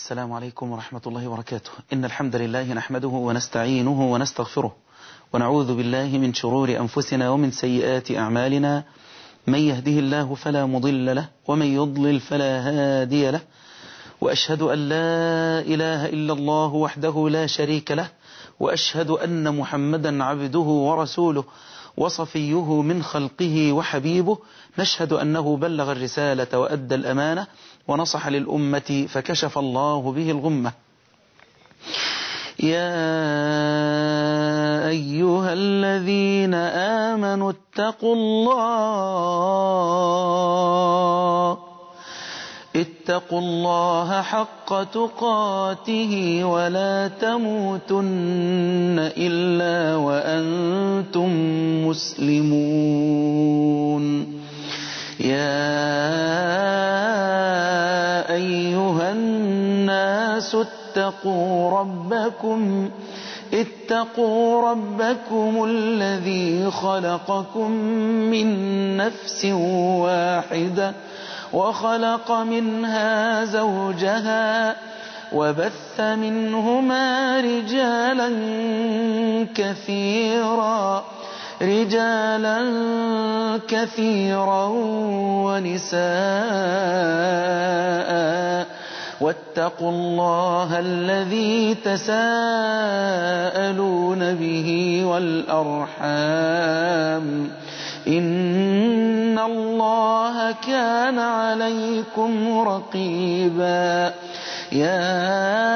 السلام عليكم ورحمة الله وبركاته إن الحمد لله نحمده ونستعينه ونستغفره ونعوذ بالله من شرور أنفسنا ومن سيئات أعمالنا من يهده الله فلا مضل له ومن يضلل فلا هادي له وأشهد أن لا إله إلا الله وحده لا شريك له وأشهد أن محمدا عبده ورسوله وصفيه من خلقه وحبيبه نشهد أنه بلغ الرسالة وأدى الأمانة ونصح للأمة فكشف الله به الغمة يا أيها الذين آمنوا اتقوا الله اتقوا الله حق تقاته ولا تموتن إلا وأنتم مسلمون يا أيها الناس اتقوا ربكم اتقوا ربكم الذي خلقكم من نفس واحدة وخلق منها زوجها وبث منهما رجالا كثيرا رجالا كثيرا ونساء واتقوا الله الذي تساءلون به والأرحام إن الله كان عليكم رقيبا يا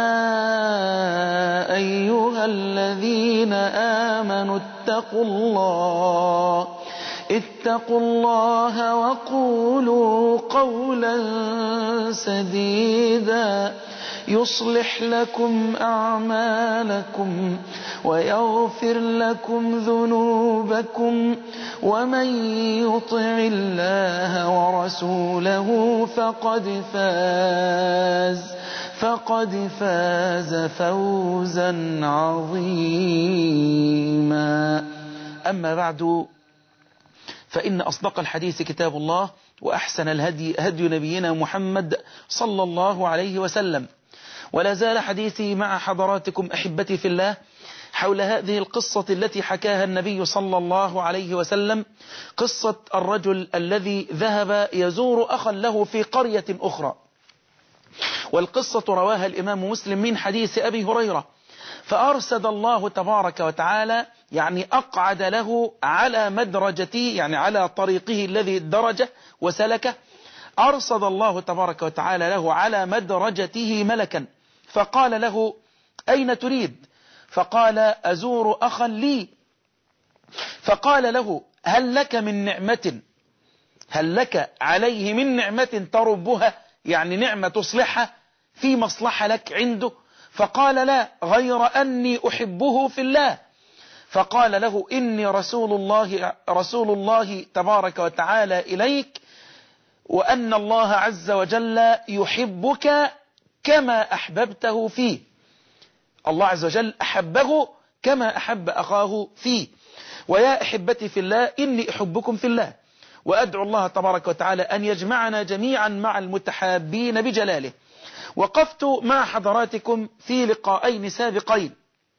أيها الذين آمنوا اتقوا الله اتقوا الله وقولوا قولا سديدا يصلح لكم أعمالكم ويغفر لكم ذنوبكم ومن يطع الله ورسوله فقد فاز فقد فاز فوزا عظيما أما بعد فإن أصدق الحديث كتاب الله وأحسن الهدي هدي نبينا محمد صلى الله عليه وسلم ولا زال حديثي مع حضراتكم أحبتي في الله حول هذه القصة التي حكاها النبي صلى الله عليه وسلم قصة الرجل الذي ذهب يزور أخا له في قرية أخرى والقصة رواها الإمام مسلم من حديث أبي هريرة فأرسد الله تبارك وتعالى يعني أقعد له على مدرجته يعني على طريقه الذي درجه وسلكه أرصد الله تبارك وتعالى له على مدرجته ملكا فقال له أين تريد فقال أزور أخا لي فقال له هل لك من نعمة هل لك عليه من نعمة تربها يعني نعمة تصلحها في مصلحة لك عنده فقال لا غير أني أحبه في الله فقال له إني رسول الله رسول الله تبارك وتعالى إليك وأن الله عز وجل يحبك كما أحببته فيه الله عز وجل أحبه كما أحب أخاه فيه ويا أحبتي في الله إني أحبكم في الله وأدعو الله تبارك وتعالى أن يجمعنا جميعا مع المتحابين بجلاله وقفت مع حضراتكم في لقاءين سابقين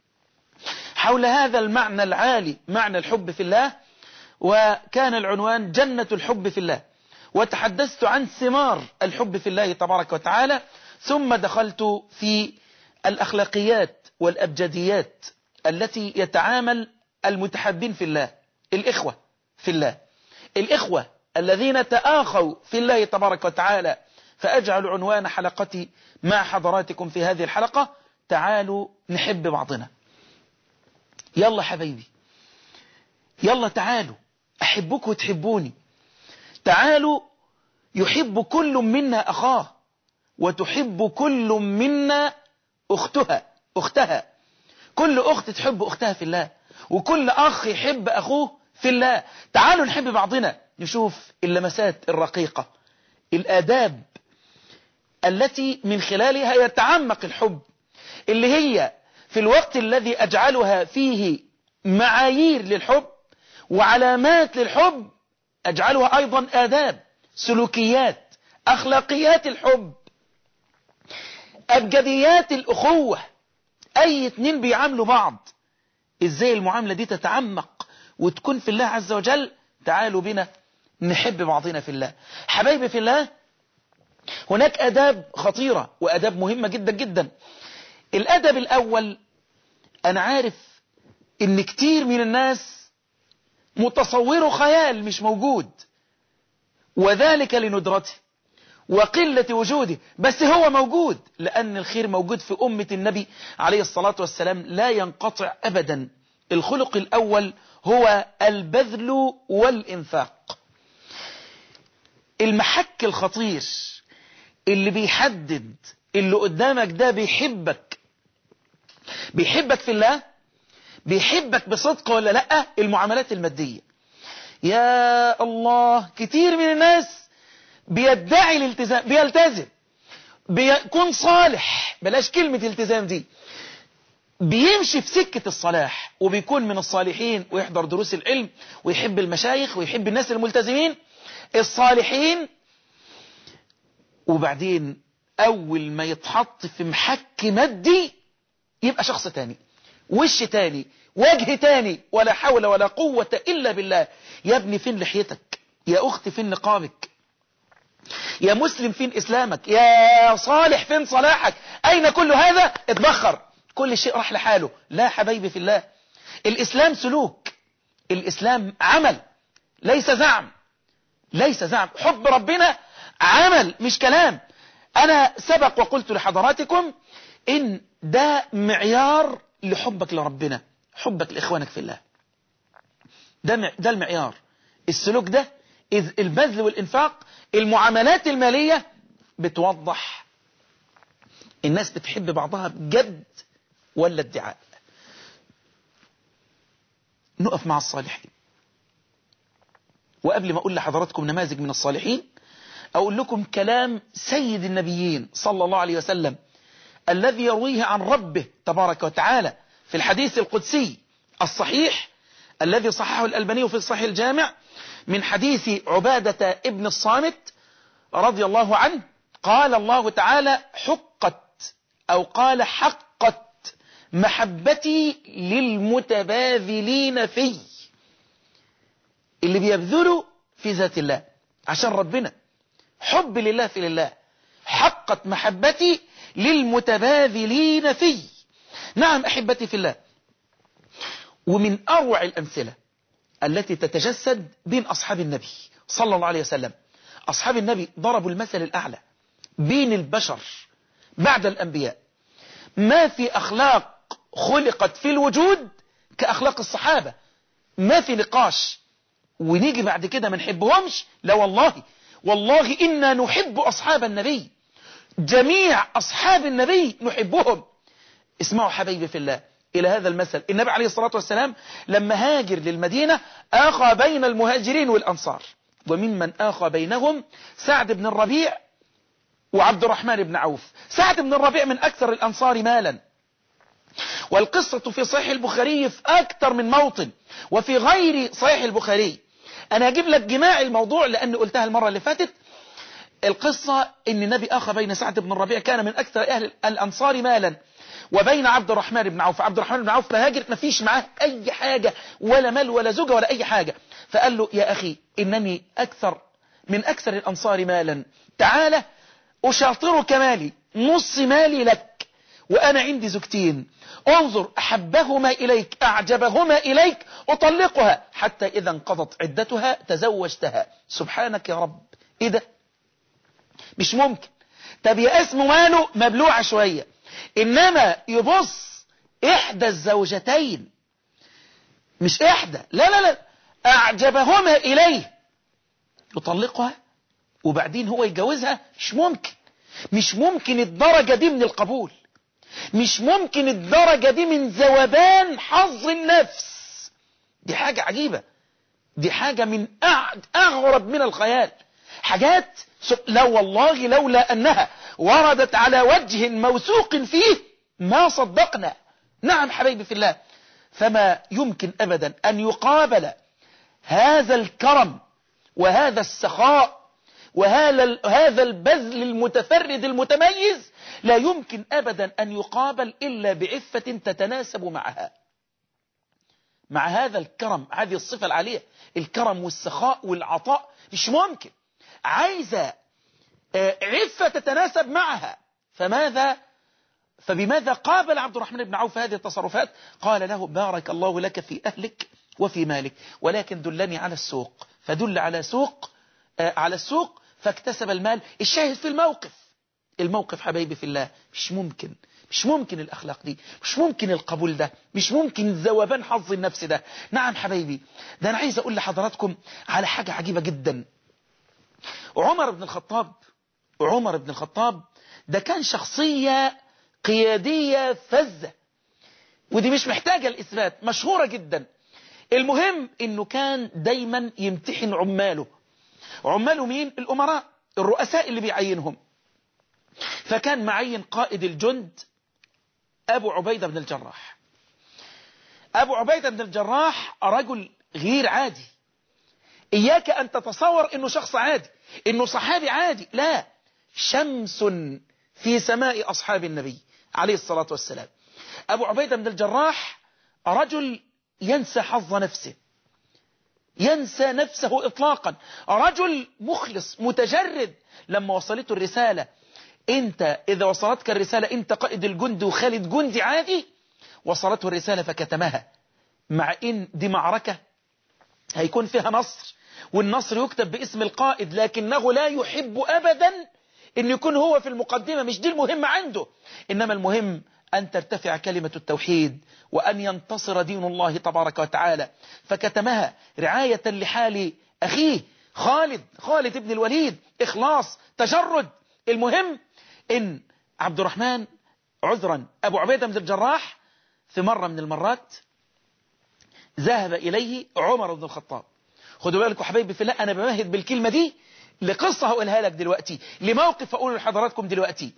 حول هذا المعنى العالي معنى الحب في الله وكان العنوان جنة الحب في الله وتحدثت عن ثمار الحب في الله تبارك وتعالى ثم دخلت في الأخلاقيات والأبجديات التي يتعامل المتحبين في الله الإخوة في الله الإخوة الذين تآخوا في الله تبارك وتعالى فأجعل عنوان حلقتي مع حضراتكم في هذه الحلقة تعالوا نحب بعضنا يلا حبيبي يلا تعالوا أحبك وتحبوني تعالوا يحب كل منا أخاه وتحب كل منا أختها أختها كل أخت تحب أختها في الله وكل أخ يحب أخوه في الله تعالوا نحب بعضنا نشوف اللمسات الرقيقة الآداب التي من خلالها يتعمق الحب اللي هي في الوقت الذي أجعلها فيه معايير للحب وعلامات للحب أجعلها أيضا آداب سلوكيات أخلاقيات الحب أبجديات الأخوة أي اتنين بيعاملوا بعض إزاي المعاملة دي تتعمق وتكون في الله عز وجل تعالوا بنا نحب بعضنا في الله حبايبي في الله هناك أداب خطيرة وأداب مهمة جدا جدا الأدب الأول أنا عارف إن كتير من الناس متصوره خيال مش موجود وذلك لندرته وقلة وجوده بس هو موجود لأن الخير موجود في أمة النبي عليه الصلاة والسلام لا ينقطع أبدا الخلق الأول هو البذل والإنفاق المحك الخطير اللي بيحدد اللي قدامك ده بيحبك بيحبك في الله بيحبك بصدق ولا لا المعاملات المادية يا الله كتير من الناس بيدعي الالتزام بيلتزم بيكون صالح بلاش كلمة التزام دي بيمشي في سكة الصلاح وبيكون من الصالحين ويحضر دروس العلم ويحب المشايخ ويحب الناس الملتزمين الصالحين وبعدين أول ما يتحط في محك مادي يبقى شخص تاني وش تاني وجه تاني ولا حول ولا قوة إلا بالله يا ابني فين لحيتك يا أختي فين نقابك يا مسلم فين إسلامك يا صالح فين صلاحك أين كل هذا اتبخر كل شيء راح لحاله لا حبيبي في الله الإسلام سلوك الإسلام عمل ليس زعم ليس زعم حب ربنا عمل مش كلام أنا سبق وقلت لحضراتكم إن ده معيار لحبك لربنا حبك لإخوانك في الله ده, ده المعيار السلوك ده إذ البذل والإنفاق المعاملات المالية بتوضح الناس بتحب بعضها بجد ولا ادعاء نقف مع الصالحين وقبل ما أقول لحضراتكم نماذج من الصالحين أقول لكم كلام سيد النبيين صلى الله عليه وسلم الذي يرويه عن ربه تبارك وتعالى في الحديث القدسي الصحيح الذي صححه الألباني في الصحيح الجامع من حديث عبادة ابن الصامت رضي الله عنه قال الله تعالى حقت أو قال حقت محبتي للمتباذلين في اللي بيبذلوا في ذات الله عشان ربنا حب لله في الله حقت محبتي للمتباذلين في نعم أحبتي في الله ومن أروع الأمثلة التي تتجسد بين أصحاب النبي صلى الله عليه وسلم أصحاب النبي ضربوا المثل الأعلى بين البشر بعد الأنبياء ما في أخلاق خلقت في الوجود كأخلاق الصحابة ما في نقاش ونيجي بعد كده ما نحبهمش لا والله والله إنا نحب أصحاب النبي جميع أصحاب النبي نحبهم اسمعوا حبيبي في الله إلى هذا المثل النبي عليه الصلاة والسلام لما هاجر للمدينة آخى بين المهاجرين والأنصار وممن آخى بينهم سعد بن الربيع وعبد الرحمن بن عوف سعد بن الربيع من أكثر الأنصار مالا والقصة في صحيح البخاري في أكثر من موطن وفي غير صحيح البخاري أنا أجيب لك جماع الموضوع لأن قلتها المرة اللي فاتت القصة ان النبي اخى بين سعد بن الربيع كان من اكثر اهل الانصار مالا وبين عبد الرحمن بن عوف عبد الرحمن بن عوف مهاجر ما فيش معاه اي حاجة ولا مال ولا زوجة ولا اي حاجة فقال له يا اخي انني اكثر من اكثر الانصار مالا تعالى اشاطرك مالي نص مالي لك وانا عندي زوجتين انظر احبهما اليك اعجبهما اليك اطلقها حتى اذا انقضت عدتها تزوجتها سبحانك يا رب ايه ده مش ممكن طب يقسم ماله مبلوعة شوية إنما يبص إحدى الزوجتين مش إحدى لا لا لا أعجبهما إليه يطلقها وبعدين هو يتجوزها مش ممكن مش ممكن الدرجة دي من القبول مش ممكن الدرجة دي من ذوبان حظ النفس دي حاجة عجيبة دي حاجة من أغرب من الخيال حاجات لا والله لولا أنها وردت على وجه موثوق فيه ما صدقنا نعم حبيبي في الله فما يمكن أبدا أن يقابل هذا الكرم وهذا السخاء وهذا البذل المتفرد المتميز لا يمكن أبدا أن يقابل إلا بعفة تتناسب معها مع هذا الكرم هذه الصفة العالية الكرم والسخاء والعطاء مش ممكن عايزة عفة تتناسب معها فماذا فبماذا قابل عبد الرحمن بن عوف هذه التصرفات قال له بارك الله لك في أهلك وفي مالك ولكن دلني على السوق فدل على سوق على السوق فاكتسب المال الشاهد في الموقف الموقف حبايبي في الله مش ممكن مش ممكن الأخلاق دي مش ممكن القبول ده مش ممكن ذوبان حظ النفس ده نعم حبايبي ده أنا عايز أقول لحضراتكم على حاجة عجيبة جدا عمر بن الخطاب عمر بن الخطاب ده كان شخصية قيادية فزة ودي مش محتاجة الإثبات مشهورة جدا المهم انه كان دايما يمتحن عماله عماله مين الامراء الرؤساء اللي بيعينهم فكان معين قائد الجند ابو عبيدة بن الجراح ابو عبيدة بن الجراح رجل غير عادي اياك ان تتصور انه شخص عادي انه صحابي عادي لا شمس في سماء اصحاب النبي عليه الصلاة والسلام ابو عبيدة بن الجراح رجل ينسى حظ نفسه ينسى نفسه إطلاقا رجل مخلص متجرد لما وصلته الرسالة انت إذا وصلتك الرسالة انت قائد الجند وخالد جندي عادي وصلته الرسالة فكتمها مع ان دي معركة هيكون فيها نصر والنصر يكتب باسم القائد لكنه لا يحب أبدا ان يكون هو في المقدمة مش دي المهمة عنده إنما المهم أن ترتفع كلمة التوحيد وأن ينتصر دين الله تبارك وتعالى فكتمها رعاية لحال أخيه خالد خالد بن الوليد إخلاص تجرد المهم إن عبد الرحمن عذرا أبو عبيدة بن الجراح في مرة من المرات ذهب إليه عمر بن الخطاب خدوا بالكم حبايبي في الله أنا بمهد بالكلمة دي لقصة هقولها لك دلوقتي لموقف أقول لحضراتكم دلوقتي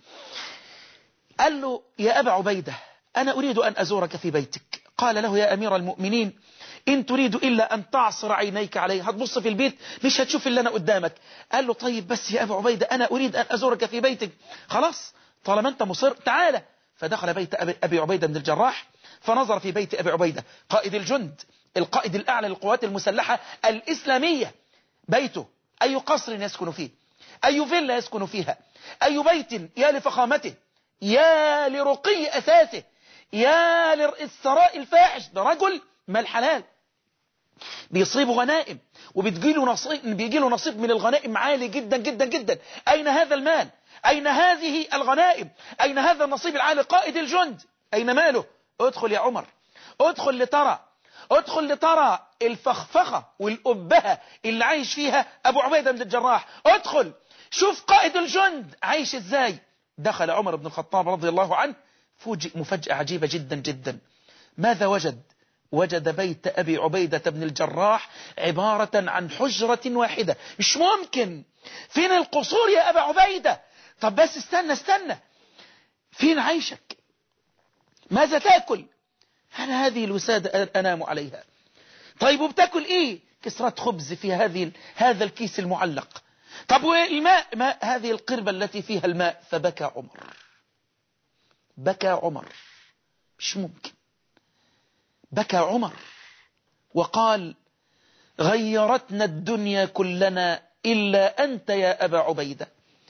قال له يا أبا عبيدة أنا أريد أن أزورك في بيتك قال له يا أمير المؤمنين إن تريد إلا أن تعصر عينيك علي هتبص في البيت مش هتشوف اللي أنا قدامك قال له طيب بس يا أبا عبيدة أنا أريد أن أزورك في بيتك خلاص طالما أنت مصر تعالى فدخل بيت أبي عبيدة بن الجراح فنظر في بيت أبي عبيدة قائد الجند القائد الأعلى للقوات المسلحة الإسلامية بيته أي قصر يسكن فيه أي فيلا يسكن فيها أي بيت يا لفخامته يا لرقي أساسه يا للثراء الفاحش ده رجل مال حلال بيصيب غنائم وبتجيله نصيب بيجي له نصيب من الغنائم عالي جدا جدا جدا أين هذا المال أين هذه الغنائم أين هذا النصيب العالي قائد الجند أين ماله ادخل يا عمر ادخل لترى ادخل لترى الفخفخة والأبهة اللي عايش فيها أبو عبيدة بن الجراح ادخل شوف قائد الجند عايش ازاي دخل عمر بن الخطاب رضي الله عنه فوجئ مفاجأة عجيبة جدا جدا ماذا وجد وجد بيت أبي عبيدة بن الجراح عبارة عن حجرة واحدة مش ممكن فين القصور يا أبا عبيدة طب بس استنى استنى فين عيشك ماذا تأكل أنا هذه الوسادة أنام عليها طيب وبتاكل إيه كسرة خبز في هذه هذا الكيس المعلق طب والماء ما هذه القربة التي فيها الماء فبكى عمر بكى عمر مش ممكن بكى عمر وقال غيرتنا الدنيا كلنا إلا أنت يا أبا عبيدة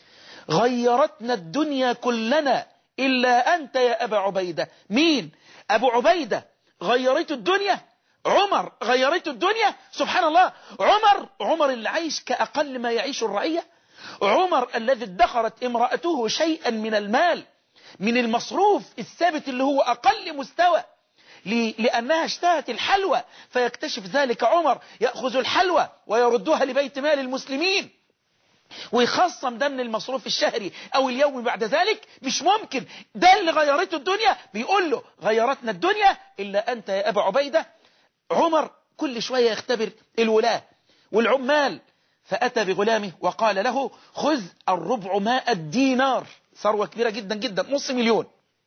غيرتنا الدنيا كلنا إلا أنت يا أبا عبيدة مين أبو عبيدة غيرت الدنيا عمر غيرت الدنيا سبحان الله عمر عمر اللي عايش كأقل ما يعيش الرعية عمر الذي ادخرت امرأته شيئا من المال من المصروف الثابت اللي هو أقل مستوى لأنها اشتهت الحلوى فيكتشف ذلك عمر يأخذ الحلوى ويردها لبيت مال المسلمين ويخصم ده من المصروف الشهري أو اليومي بعد ذلك مش ممكن ده اللي غيرته الدنيا بيقول له غيرتنا الدنيا إلا أنت يا أبا عبيدة عمر كل شوية يختبر الولاة والعمال فأتى بغلامه وقال له خذ الربع ماء الدينار ثروة كبيرة جدا جدا نص مليون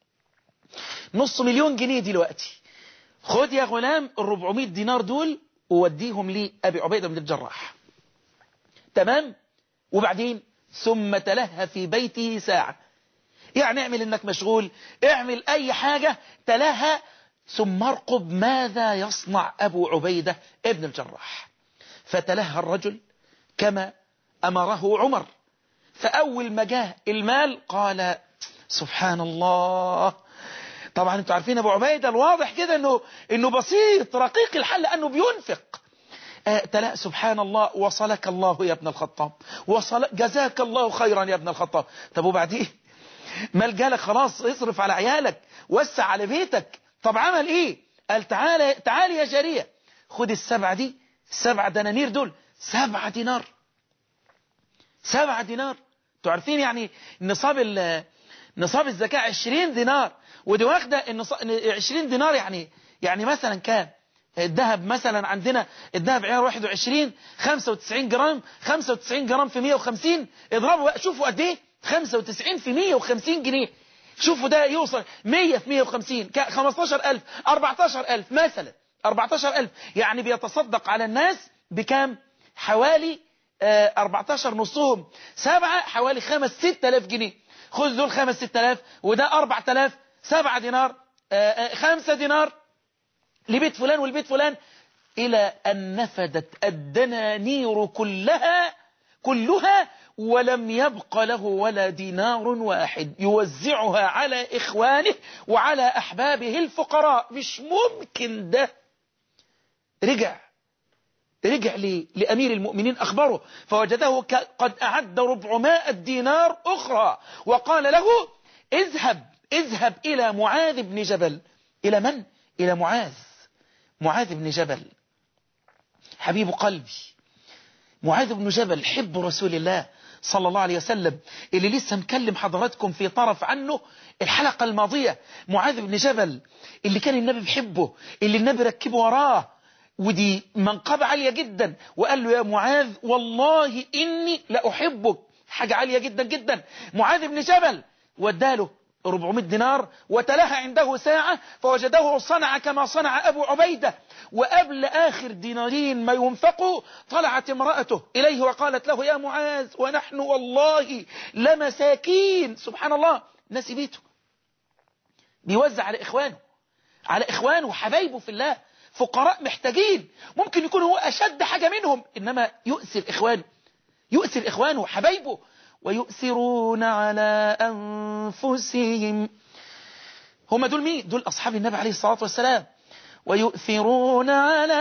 نص مليون جنيه دلوقتي خذ يا غلام الربعمائة دينار دول ووديهم لأبي عبيدة بن الجراح تمام وبعدين ثم تلهى في بيته ساعة يعني اعمل انك مشغول اعمل اي حاجة تلهى ثم ارقب ماذا يصنع ابو عبيدة ابن الجراح فتلهى الرجل كما امره عمر فاول ما جاء المال قال سبحان الله طبعا انتوا عارفين ابو عبيدة الواضح كده انه انه بسيط رقيق الحل لانه بينفق آه تلا سبحان الله وصلك الله يا ابن الخطاب وصل جزاك الله خيرا يا ابن الخطاب طب وبعدين مال جالك خلاص اصرف على عيالك وسع على بيتك طب عمل ايه قال تعالى تعالى يا جارية خد السبعة دي السبعة دنانير دول سبعة دينار سبعة دينار انتوا عارفين يعني نصاب نصاب الزكاة 20 دينار ودي واخدة النصاب 20 دينار يعني يعني مثلا كام الذهب مثلا عندنا الذهب عيار 21 95 جرام 95 جرام في 150 اضربوا شوفوا قد ايه 95 في 150 جنيه شوفوا ده يوصل 100 في 150 15000 14000 مثلا 14000 يعني بيتصدق على الناس بكام حوالي 14 نصهم سبعة حوالي 5 6000 جنيه خذ دول 5 6000 وده 4000 7 دينار 5 دينار لبيت فلان والبيت فلان إلى أن نفدت الدنانير كلها كلها ولم يبق له ولا دينار واحد يوزعها على إخوانه وعلى أحبابه الفقراء مش ممكن ده رجع رجع لي لأمير المؤمنين أخبره فوجده قد أعد ربعمائة دينار أخرى وقال له اذهب اذهب إلى معاذ بن جبل إلى من؟ إلى معاذ معاذ بن جبل حبيب قلبي معاذ بن جبل حب رسول الله صلى الله عليه وسلم اللي لسه مكلم حضراتكم في طرف عنه الحلقة الماضية معاذ بن جبل اللي كان النبي بيحبه اللي النبي ركبه وراه ودي منقبة عالية جدا وقال له يا معاذ والله إني لأحبك حاجة عالية جدا جدا معاذ بن جبل وداله 400 دينار وتلها عنده ساعة فوجده صنع كما صنع أبو عبيدة وقبل آخر دينارين ما ينفقوا طلعت امرأته إليه وقالت له يا معاذ ونحن والله لمساكين سبحان الله ناسي بيته بيوزع على إخوانه على إخوانه وحبايبه في الله فقراء محتاجين ممكن يكون هو أشد حاجة منهم إنما يؤثر إخوانه يؤثر إخوانه وحبايبه ويؤثرون على أنفسهم هم دول مين؟ دول أصحاب النبي عليه الصلاة والسلام ويؤثرون على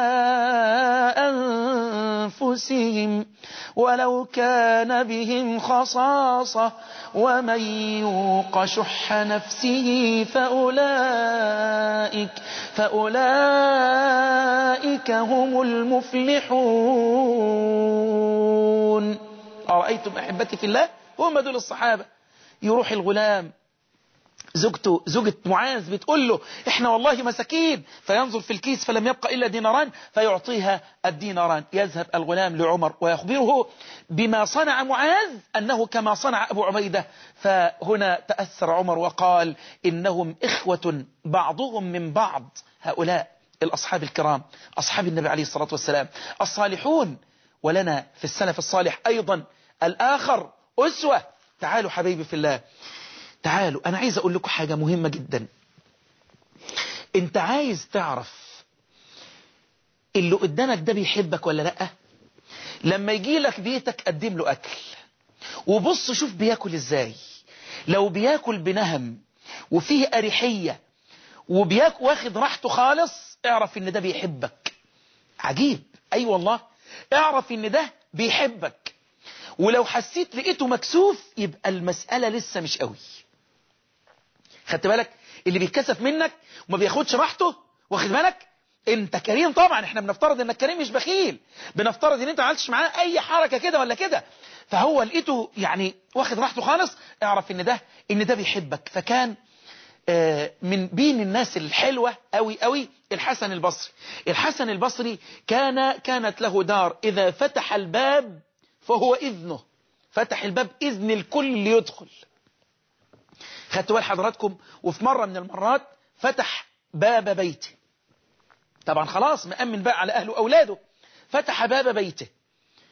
أنفسهم ولو كان بهم خصاصة ومن يوق شح نفسه فأولئك, فأولئك هم المفلحون أرأيتم أحبتي في الله هم دول الصحابة يروح الغلام زوجته زوجة معاذ بتقول له احنا والله مساكين فينظر في الكيس فلم يبقى إلا ديناران فيعطيها الديناران يذهب الغلام لعمر ويخبره بما صنع معاذ أنه كما صنع أبو عبيدة فهنا تأثر عمر وقال إنهم إخوة بعضهم من بعض هؤلاء الأصحاب الكرام أصحاب النبي عليه الصلاة والسلام الصالحون ولنا في السلف الصالح أيضا الآخر أسوة تعالوا حبيبي في الله تعالوا أنا عايز أقول لكم حاجة مهمة جدا أنت عايز تعرف اللي قدامك ده بيحبك ولا لأ لما يجي لك بيتك قدم له أكل وبص شوف بياكل إزاي لو بياكل بنهم وفيه أريحية وبياكل واخد راحته خالص اعرف ان ده بيحبك عجيب اي أيوة والله اعرف ان ده بيحبك ولو حسيت لقيته مكسوف يبقى المسألة لسه مش قوي خدت بالك اللي بيتكسف منك وما بياخدش راحته واخد بالك انت كريم طبعا احنا بنفترض انك كريم مش بخيل بنفترض ان انت ما عملتش معاه اي حركة كده ولا كده فهو لقيته يعني واخد راحته خالص اعرف ان ده ان ده بيحبك فكان من بين الناس الحلوة قوي قوي الحسن البصري الحسن البصري كان كانت له دار إذا فتح الباب فهو إذنه فتح الباب إذن الكل ليدخل خدتوا بال حضراتكم وفي مرة من المرات فتح باب بيته طبعا خلاص مأمن بقى على أهله وأولاده فتح باب بيته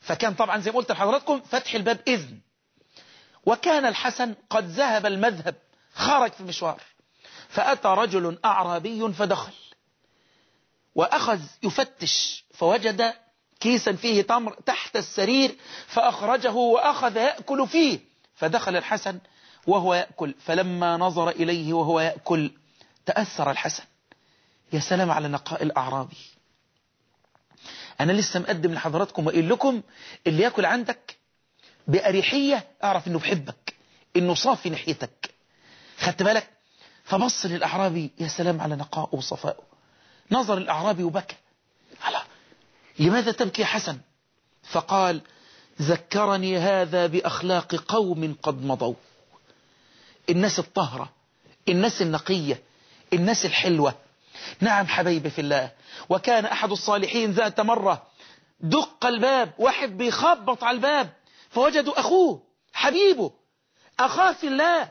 فكان طبعا زي ما قلت لحضراتكم فتح الباب إذن وكان الحسن قد ذهب المذهب خرج في مشوار فأتى رجل أعرابي فدخل وأخذ يفتش فوجد كيسا فيه تمر تحت السرير فأخرجه وأخذ يأكل فيه فدخل الحسن وهو يأكل فلما نظر إليه وهو يأكل تأثر الحسن يا سلام على نقاء الأعرابي أنا لسه مقدم لحضراتكم وإقول لكم اللي يأكل عندك بأريحية أعرف إنه بحبك إنه صافي ناحيتك خدت بالك فبص للأعرابي يا سلام على نقائه وصفائه نظر الأعرابي وبكى على لماذا تبكي يا حسن فقال ذكرني هذا بأخلاق قوم قد مضوا الناس الطهرة الناس النقية الناس الحلوة نعم حبيبي في الله وكان أحد الصالحين ذات مرة دق الباب واحد بيخبط على الباب فوجدوا أخوه حبيبه أخاه في الله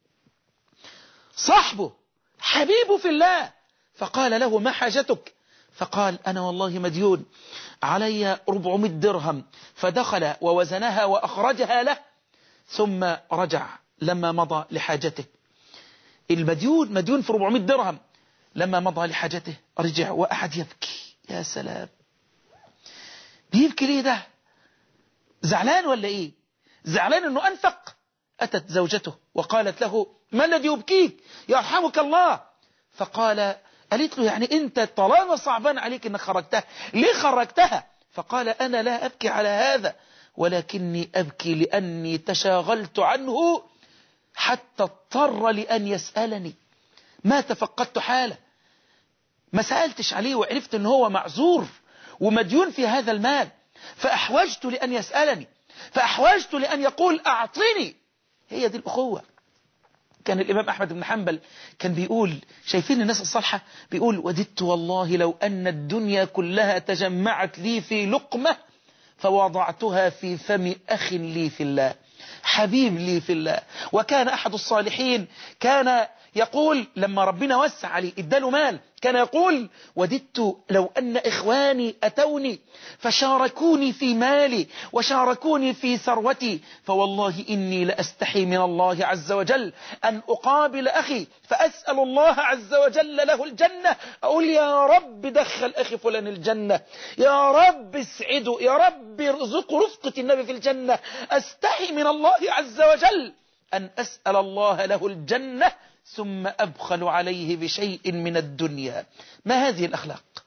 صاحبه حبيبه في الله فقال له ما حاجتك فقال أنا والله مديون علي 400 درهم فدخل ووزنها وأخرجها له ثم رجع لما مضى لحاجته المديون مديون في 400 درهم لما مضى لحاجته رجع وأحد يبكي يا سلام بيبكي ليه ده زعلان ولا ايه زعلان انه انفق اتت زوجته وقالت له ما الذي يبكيك يرحمك الله فقال قالت له يعني انت طالما صعبان عليك انك خرجتها ليه خرجتها فقال انا لا ابكي على هذا ولكني ابكي لاني تشاغلت عنه حتى اضطر لان يسالني ما تفقدت حاله ما سالتش عليه وعرفت ان هو معذور ومديون في هذا المال فأحوجت لأن يسألني فأحوجت لأن يقول أعطني هي دي الأخوة كان الإمام أحمد بن حنبل كان بيقول شايفين الناس الصالحة بيقول وددت والله لو أن الدنيا كلها تجمعت لي في لقمة فوضعتها في فم أخ لي في الله حبيب لي في الله وكان أحد الصالحين كان يقول لما ربنا وسع عليه اداله مال كان يقول وددت لو أن إخواني أتوني فشاركوني في مالي وشاركوني في ثروتي فوالله إني لأستحي من الله عز وجل أن أقابل أخي فأسأل الله عز وجل له الجنة أقول يا رب دخل أخي فلان الجنة يا رب اسعده يا رب ارزق رفقة النبي في الجنة أستحي من الله عز وجل أن أسأل الله له الجنة ثم أبخل عليه بشيء من الدنيا ما هذه الأخلاق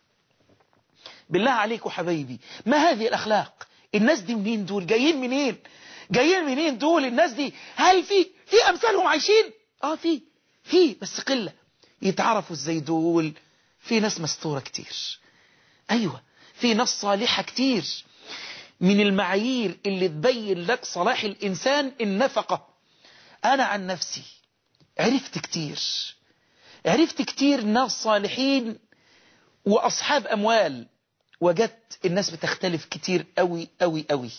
بالله عليك حبيبي ما هذه الأخلاق الناس دي منين دول جايين منين جايين منين دول الناس دي هل في في أمثالهم عايشين آه في في بس قلة يتعرفوا ازاي دول في ناس مستورة كتير أيوة في ناس صالحة كتير من المعايير اللي تبين لك صلاح الإنسان النفقة أنا عن نفسي عرفت كتير عرفت كتير ناس صالحين وأصحاب أموال وجدت الناس بتختلف كتير قوي قوي قوي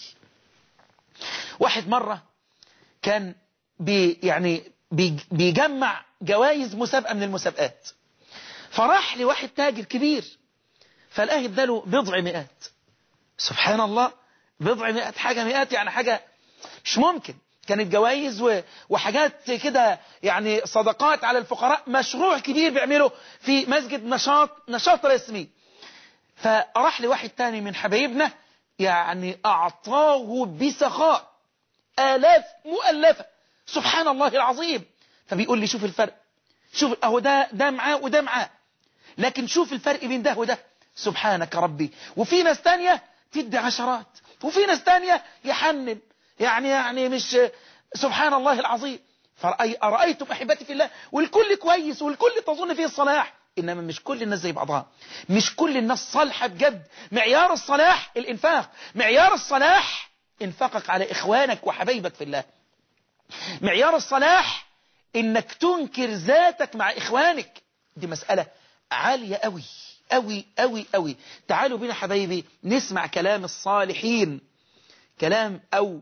واحد مرة كان بي يعني بي بيجمع جوائز مسابقة من المسابقات فراح لواحد تاجر كبير فلقاه اداله بضع مئات سبحان الله بضع مئات حاجة مئات يعني حاجة مش ممكن كانت جوائز وحاجات كده يعني صدقات على الفقراء مشروع كبير بيعمله في مسجد نشاط نشاط رسمي فراح لواحد تاني من حبايبنا يعني أعطاه بسخاء آلاف مؤلفة سبحان الله العظيم فبيقول لي شوف الفرق شوف اهو ده ده معاه وده معاه لكن شوف الفرق بين ده وده سبحانك ربي وفي ناس تانية تدي عشرات وفي ناس تانية يحنن يعني يعني مش سبحان الله العظيم فرأيتم أحبتي في الله والكل كويس والكل تظن فيه الصلاح إنما مش كل الناس زي بعضها مش كل الناس صالحة بجد معيار الصلاح الإنفاق معيار الصلاح انفقك على إخوانك وحبايبك في الله معيار الصلاح إنك تنكر ذاتك مع إخوانك دي مسألة عالية قوي قوي قوي قوي تعالوا بنا حبايبي نسمع كلام الصالحين كلام أو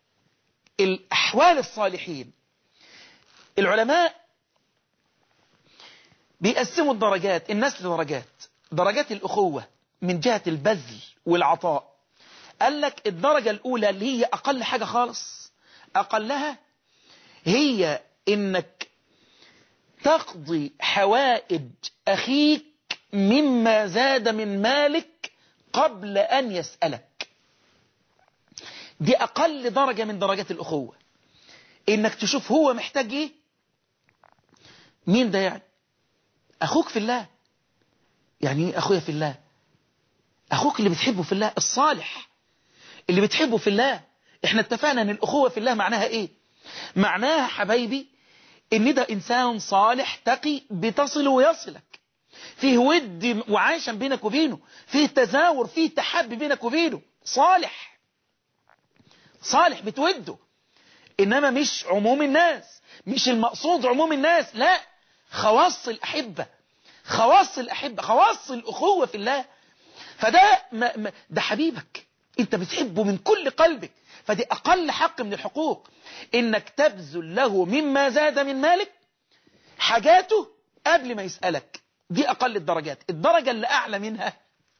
الأحوال الصالحين العلماء بيقسموا الدرجات الناس لدرجات درجات الأخوة من جهة البذل والعطاء قال لك الدرجة الأولى اللي هي أقل حاجة خالص أقلها هي إنك تقضي حوائج أخيك مما زاد من مالك قبل أن يسألك دي أقل درجة من درجات الأخوة إنك تشوف هو محتاج إيه مين ده يعني أخوك في الله يعني إيه أخويا في الله أخوك اللي بتحبه في الله الصالح اللي بتحبه في الله احنا اتفقنا ان الأخوة في الله معناها ايه معناها حبايبي ان ده انسان صالح تقي بتصل ويصلك فيه ود وعاشا بينك وبينه فيه تزاور فيه تحب بينك وبينه صالح صالح بتوده انما مش عموم الناس مش المقصود عموم الناس لا خواص الأحبة خواص الأحبة خواص الأخوة في الله فده ما ما ده حبيبك انت بتحبه من كل قلبك فدي أقل حق من الحقوق إنك تبذل له مما زاد من مالك حاجاته قبل ما يسألك دي أقل الدرجات الدرجة اللي أعلى منها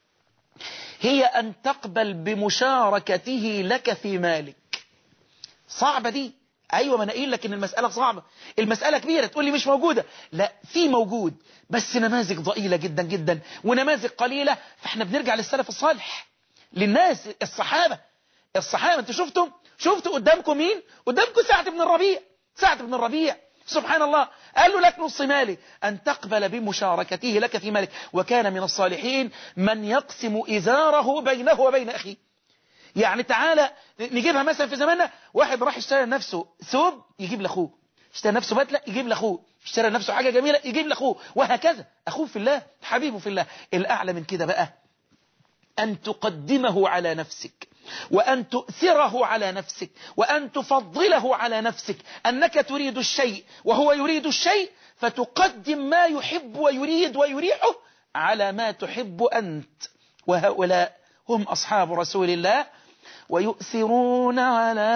هي أن تقبل بمشاركته لك في مالك صعبة دي أيوة ما أنا قايل لك إن المسألة صعبة المسألة كبيرة تقول لي مش موجودة لا في موجود بس نماذج ضئيلة جدا جدا ونماذج قليلة فاحنا بنرجع للسلف الصالح للناس الصحابة الصحابة انتوا شفتم شفتوا قدامكم مين قدامكم سعد بن الربيع سعد بن الربيع سبحان الله قال له لك نص مالي أن تقبل بمشاركته لك في مالك وكان من الصالحين من يقسم إزاره بينه وبين أخيه يعني تعالى نجيبها مثلا في زماننا واحد راح اشترى لنفسه ثوب يجيب لاخوه اشترى نفسه بدله يجيب لاخوه اشترى نفسه حاجه جميله يجيب لاخوه وهكذا اخوه في الله حبيبه في الله الاعلى من كده بقى ان تقدمه على نفسك وأن تؤثره على نفسك وأن تفضله على نفسك أنك تريد الشيء وهو يريد الشيء فتقدم ما يحب ويريد ويريحه على ما تحب أنت وهؤلاء هم أصحاب رسول الله ويؤثرون على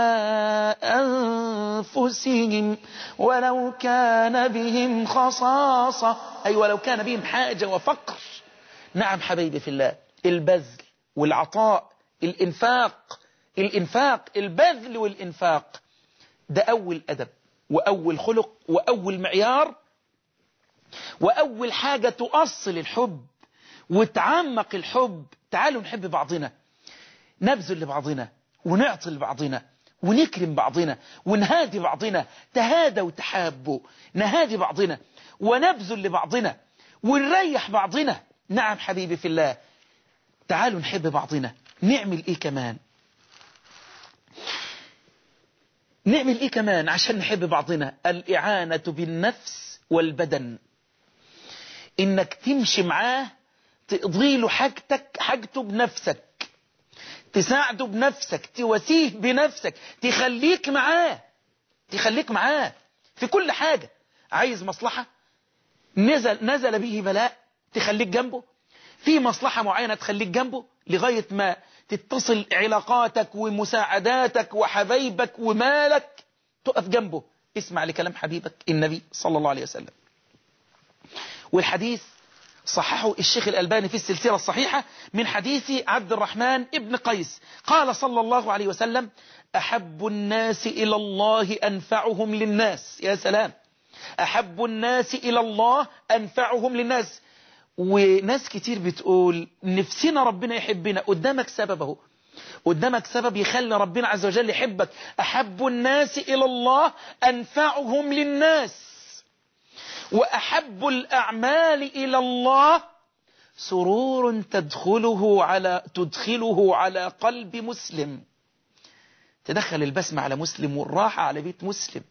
أنفسهم ولو كان بهم خصاصة أي ولو كان بهم حاجة وفقر نعم حبيبي في الله البذل والعطاء الإنفاق الإنفاق البذل والإنفاق ده أول أدب وأول خلق وأول معيار وأول حاجة تؤصل الحب وتعمق الحب تعالوا نحب بعضنا نبذل لبعضنا ونعطي لبعضنا ونكرم بعضنا ونهادي بعضنا تهادوا وتحابوا نهادي بعضنا ونبذل لبعضنا ونريح بعضنا نعم حبيبي في الله تعالوا نحب بعضنا نعمل ايه كمان نعمل ايه كمان عشان نحب بعضنا الاعانة بالنفس والبدن انك تمشي معاه تقضي له حاجتك حاجته بنفسك تساعده بنفسك تواسيه بنفسك تخليك معاه تخليك معاه في كل حاجة عايز مصلحة نزل, نزل به بلاء تخليك جنبه في مصلحة معينة تخليك جنبه لغاية ما تتصل علاقاتك ومساعداتك وحبايبك ومالك تقف جنبه اسمع لكلام حبيبك النبي صلى الله عليه وسلم والحديث صححه الشيخ الألباني في السلسلة الصحيحة من حديث عبد الرحمن ابن قيس قال صلى الله عليه وسلم أحب الناس إلى الله أنفعهم للناس يا سلام أحب الناس إلى الله أنفعهم للناس وناس كتير بتقول نفسنا ربنا يحبنا قدامك سببه قدامك سبب يخلي ربنا عز وجل يحبك أحب الناس إلى الله أنفعهم للناس وأحب الأعمال إلى الله سرور تدخله على تدخله على قلب مسلم تدخل البسمة على مسلم والراحة على بيت مسلم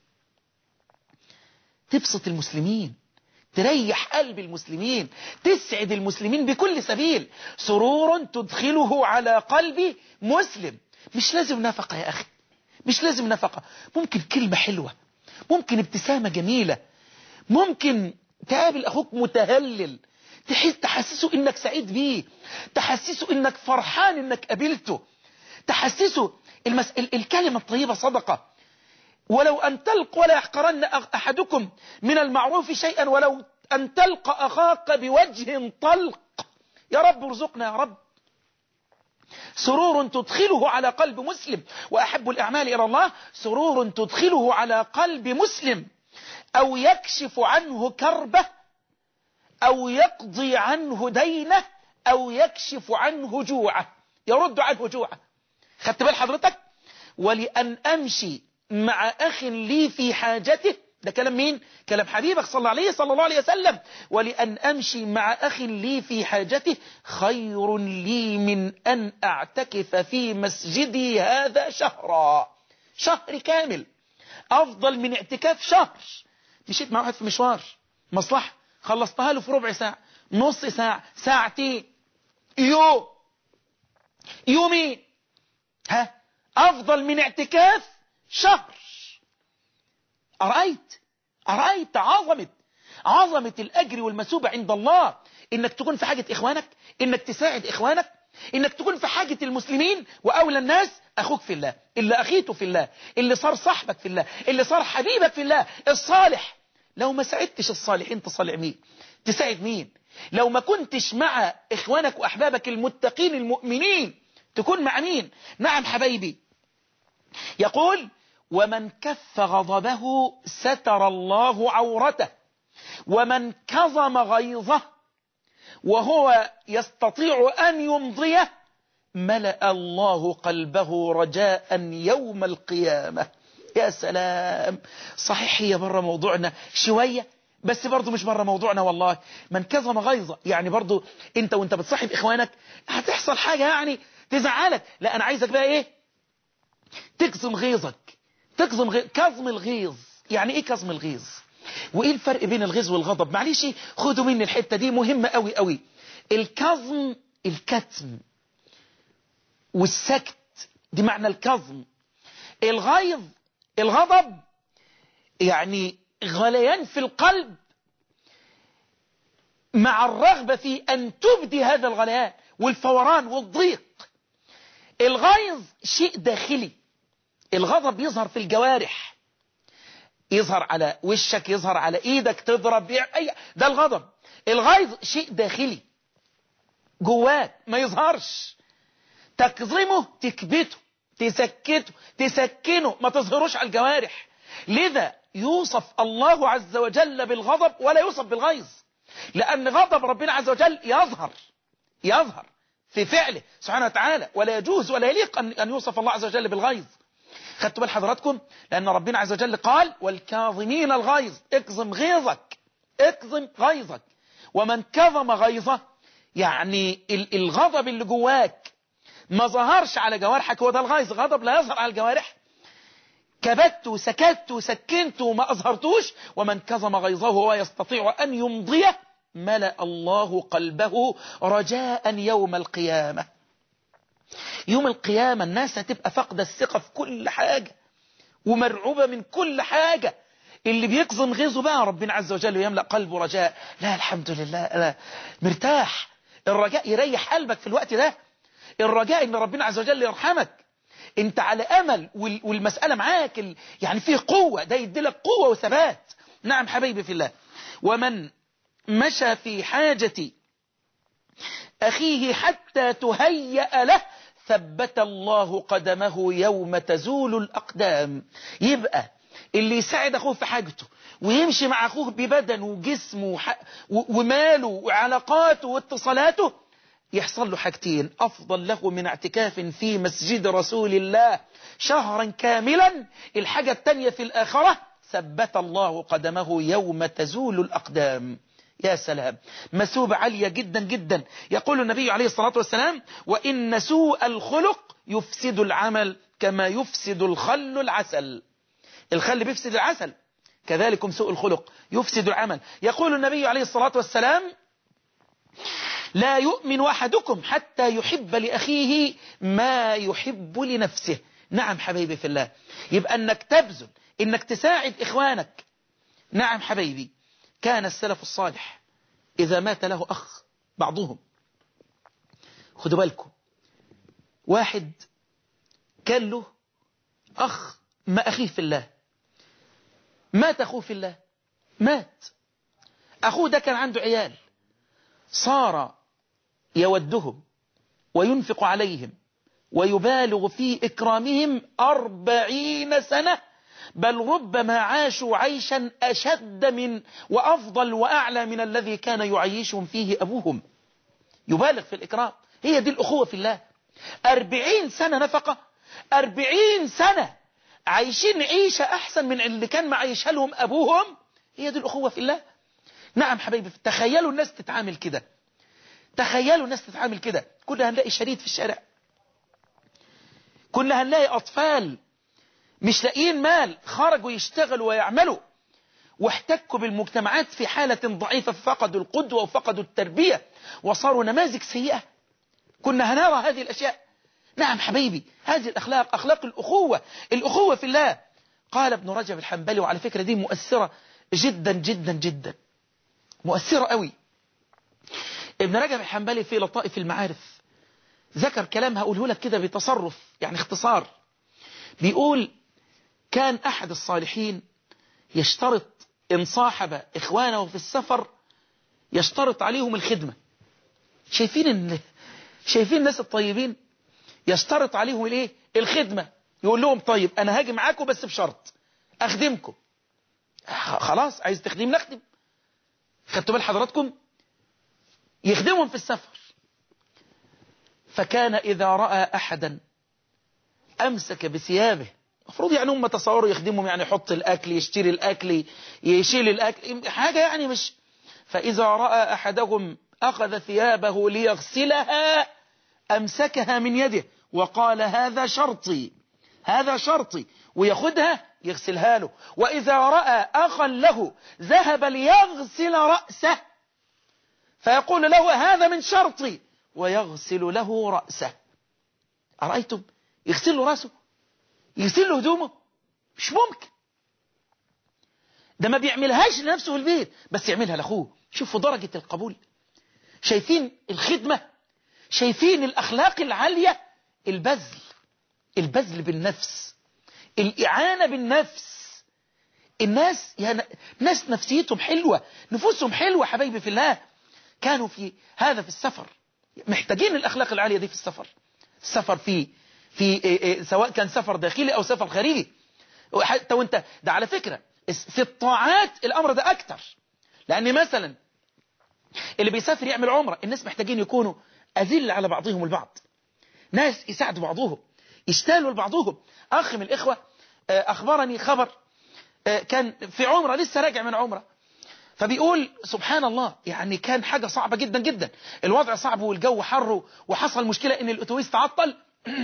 تبسط المسلمين تريح قلب المسلمين تسعد المسلمين بكل سبيل سرور تدخله على قلب مسلم مش لازم نفقة يا أخي مش لازم نفقة ممكن كلمة حلوة ممكن ابتسامة جميلة ممكن تقابل أخوك متهلل تحس تحسسه إنك سعيد بيه تحسسه إنك فرحان إنك قابلته تحسسه المس... ال... الكلمة الطيبة صدقة ولو أن تلق ولا يحقرن أحدكم من المعروف شيئا ولو أن تلقى أخاك بوجه طلق يا رب ارزقنا يا رب سرور تدخله على قلب مسلم وأحب الأعمال إلى الله سرور تدخله على قلب مسلم أو يكشف عنه كربه أو يقضي عنه دينه أو يكشف عنه جوعه يرد عنه جوعه خدت بال حضرتك ولأن أمشي مع أخ لي في حاجته ده كلام مين كلام حبيبك صلى الله عليه صلى الله عليه وسلم ولأن أمشي مع أخ لي في حاجته خير لي من أن أعتكف في مسجدي هذا شهرا شهر كامل أفضل من اعتكاف شهر مشيت مع واحد في مشوار مصلحة خلصتها له في ربع ساعة نص ساعة ساعتين يوم يومين ها أفضل من اعتكاف شهر أرأيت أرأيت عظمة عظمة الأجر والمثوبة عند الله إنك تكون في حاجة إخوانك إنك تساعد إخوانك إنك تكون في حاجة المسلمين وأولى الناس أخوك في الله اللي أخيته في الله اللي صار صاحبك في الله اللي صار حبيبك في الله الصالح لو ما ساعدتش الصالح انت صالح مين تساعد مين لو ما كنتش مع إخوانك وأحبابك المتقين المؤمنين تكون مع مين نعم حبايبي يقول ومن كف غضبه ستر الله عورته ومن كظم غيظه وهو يستطيع أن يمضيه ملأ الله قلبه رجاء يوم القيامة يا سلام صحيح هي بره موضوعنا شوية بس برضه مش بره موضوعنا والله من كظم غيظه يعني برضه انت وانت بتصاحب اخوانك هتحصل حاجة يعني تزعلك لا انا عايزك بقى ايه تكظم غيظك تكظم غيظ كظم الغيظ يعني ايه كظم الغيظ وايه الفرق بين الغيظ والغضب معلش خدوا مني الحتة دي مهمة قوي قوي الكظم الكتم والسكت دي معنى الكظم الغيظ الغضب يعني غليان في القلب مع الرغبة في أن تبدي هذا الغليان والفوران والضيق الغيظ شيء داخلي الغضب يظهر في الجوارح يظهر على وشك يظهر على ايدك تضرب أي ده الغضب الغيظ شيء داخلي جواك ما يظهرش تكظمه تكبته تسكته تسكنه ما تظهروش على الجوارح لذا يوصف الله عز وجل بالغضب ولا يوصف بالغيظ لأن غضب ربنا عز وجل يظهر يظهر في فعله سبحانه وتعالى ولا يجوز ولا يليق أن يوصف الله عز وجل بالغيظ خدتوا بال حضراتكم لأن ربنا عز وجل قال والكاظمين الغيظ اكظم غيظك اكظم غيظك ومن كظم غيظه يعني الغضب اللي جواك ما ظهرش على جوارحك هو ده الغيظ غضب لا يظهر على الجوارح كبت وسكت وسكنت وما أظهرتوش ومن كظم غيظه هو يستطيع أن يمضيه ملأ الله قلبه رجاء يوم القيامة يوم القيامة الناس هتبقى فاقدة الثقة في كل حاجة ومرعوبة من كل حاجة اللي بيكظم غيظه بقى ربنا عز وجل يملأ قلبه رجاء لا الحمد لله أنا مرتاح الرجاء يريح قلبك في الوقت ده الرجاء ان ربنا عز وجل يرحمك انت على امل والمسألة معاك يعني فيه قوة ده يديلك قوة وثبات نعم حبيبي في الله ومن مشى في حاجة أخيه حتى تهيأ له ثبت الله قدمه يوم تزول الأقدام يبقى اللي يساعد أخوه في حاجته ويمشي مع أخوه ببدنه وجسمه وماله وعلاقاته واتصالاته يحصل له حاجتين أفضل له من اعتكاف في مسجد رسول الله شهرا كاملا الحاجة التانية في الآخرة ثبت الله قدمه يوم تزول الأقدام يا سلام مسوبة عالية جدا جدا يقول النبي عليه الصلاة والسلام وإن سوء الخلق يفسد العمل كما يفسد الخل العسل الخل بيفسد العسل كذلكم سوء الخلق يفسد العمل يقول النبي عليه الصلاة والسلام لا يؤمن أحدكم حتى يحب لأخيه ما يحب لنفسه نعم حبيبي في الله يبقى أنك تبذل أنك تساعد إخوانك نعم حبيبي كان السلف الصالح إذا مات له أخ بعضهم خدوا بالكم واحد كان له أخ ما أخيه في الله مات أخوه في الله مات أخوه ده كان عنده عيال صار يودهم وينفق عليهم ويبالغ في إكرامهم أربعين سنة بل ربما عاشوا عيشا أشد من وأفضل وأعلى من الذي كان يعيشهم فيه أبوهم يبالغ في الإكرام هي دي الأخوة في الله أربعين سنة نفقة أربعين سنة عايشين عيشة أحسن من اللي كان معيشها لهم أبوهم هي دي الأخوة في الله نعم حبيبي تخيلوا الناس تتعامل كده تخيلوا الناس تتعامل كده كنا هنلاقي شريد في الشارع كنا هنلاقي أطفال مش لاقيين مال خرجوا يشتغلوا ويعملوا واحتكوا بالمجتمعات في حالة ضعيفة فقدوا القدوة وفقدوا التربية وصاروا نماذج سيئة كنا هنرى هذه الأشياء نعم حبيبي هذه الأخلاق أخلاق الأخوة الأخوة في الله قال ابن رجب الحنبلي وعلى فكرة دي مؤثرة جدا جدا جدا مؤثرة قوي ابن رجب الحنبلي في لطائف المعارف ذكر كلام هقوله لك كده بتصرف يعني اختصار بيقول كان أحد الصالحين يشترط إن صاحب إخوانه في السفر يشترط عليهم الخدمة شايفين إن شايفين الناس الطيبين يشترط عليهم الايه الخدمة يقول لهم طيب أنا هاجي معاكم بس بشرط أخدمكم خلاص عايز تخدم نخدم خدتوا بال حضراتكم يخدمهم في السفر فكان إذا رأى أحدا أمسك بثيابه المفروض يعني هم تصوروا يخدمهم يعني يحط الأكل يشتري الأكل يشيل الأكل حاجة يعني مش فإذا رأى أحدهم أخذ ثيابه ليغسلها أمسكها من يده وقال هذا شرطي هذا شرطي وياخدها يغسلها له وإذا رأى أخا له ذهب ليغسل رأسه فيقول له هذا من شرطي ويغسل له رأسه أرأيتم يغسل له رأسه يغسل له هدومه مش ممكن ده ما بيعملهاش لنفسه في البيت بس يعملها لأخوه شوفوا درجة القبول شايفين الخدمة شايفين الأخلاق العالية البذل البذل بالنفس الإعانة بالنفس الناس يا ناس نفسيتهم حلوة نفوسهم حلوة حبايبي في الله كانوا في هذا في السفر محتاجين الأخلاق العالية دي في السفر السفر في في سواء كان سفر داخلي أو سفر خارجي حتى وانت ده على فكرة في الطاعات الأمر ده أكتر لأن مثلا اللي بيسافر يعمل عمرة الناس محتاجين يكونوا أذل على بعضهم البعض ناس يساعدوا بعضهم يشتالوا لبعضهم أخ من الإخوة أخبرني خبر كان في عمرة لسه راجع من عمرة فبيقول سبحان الله يعني كان حاجة صعبة جدا جدا الوضع صعب والجو حر وحصل مشكلة ان الاتوبيس تعطل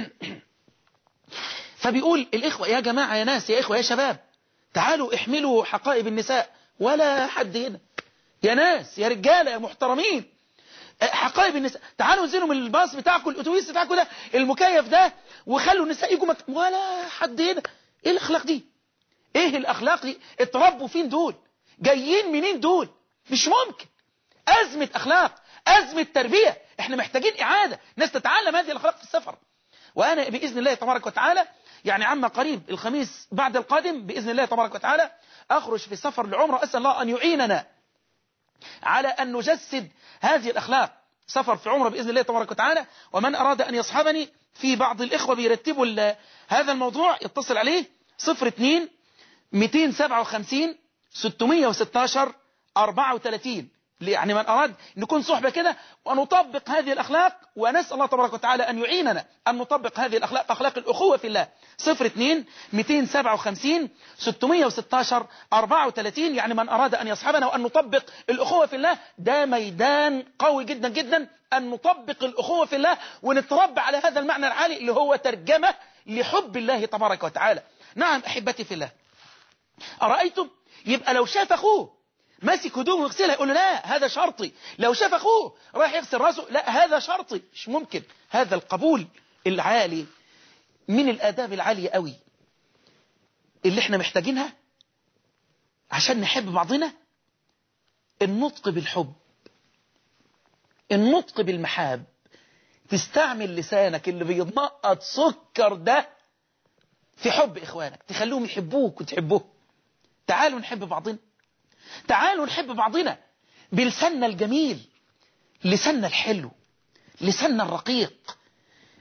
فبيقول الإخوة يا جماعة يا ناس يا إخوة يا شباب تعالوا احملوا حقائب النساء ولا حد هنا يا ناس يا رجالة يا محترمين حقائب النساء تعالوا انزلوا من الباص بتاعكم الاتوبيس بتاعكم ده المكيف ده وخلوا النساء يجوا مك... ولا حد هنا ايه الاخلاق دي ايه الاخلاق دي اتربوا فين دول جايين منين دول مش ممكن ازمة اخلاق ازمة تربية احنا محتاجين اعادة ناس تتعلم هذه الاخلاق في السفر وانا باذن الله تبارك وتعالى يعني عما قريب الخميس بعد القادم باذن الله تبارك وتعالى اخرج في سفر لعمره اسال الله ان يعيننا على أن نجسد هذه الأخلاق سفر في عمره بإذن الله تبارك وتعالى ومن أراد أن يصحبني في بعض الإخوة بيرتبوا هذا الموضوع يتصل عليه 02 257 616 34 يعني من أراد نكون صحبة كده ونطبق هذه الأخلاق ونسأل الله تبارك وتعالى أن يعيننا أن نطبق هذه الأخلاق أخلاق الأخوة في الله 02 257 616 34 يعني من أراد أن يصحبنا وأن نطبق الأخوة في الله ده ميدان قوي جدا جدا أن نطبق الأخوة في الله ونتربى على هذا المعنى العالي اللي هو ترجمة لحب الله تبارك وتعالى نعم أحبتي في الله أرأيتم يبقى لو شاف أخوه ماسك هدومه ويغسلها يقول له لا هذا شرطي لو شاف اخوه رايح يغسل راسه لا هذا شرطي مش ممكن هذا القبول العالي من الاداب العالية قوي اللي احنا محتاجينها عشان نحب بعضنا النطق بالحب النطق بالمحاب تستعمل لسانك اللي بيتنقط سكر ده في حب اخوانك تخلوهم يحبوك وتحبوه تعالوا نحب بعضنا تعالوا نحب بعضنا بلساننا الجميل لساننا الحلو لساننا الرقيق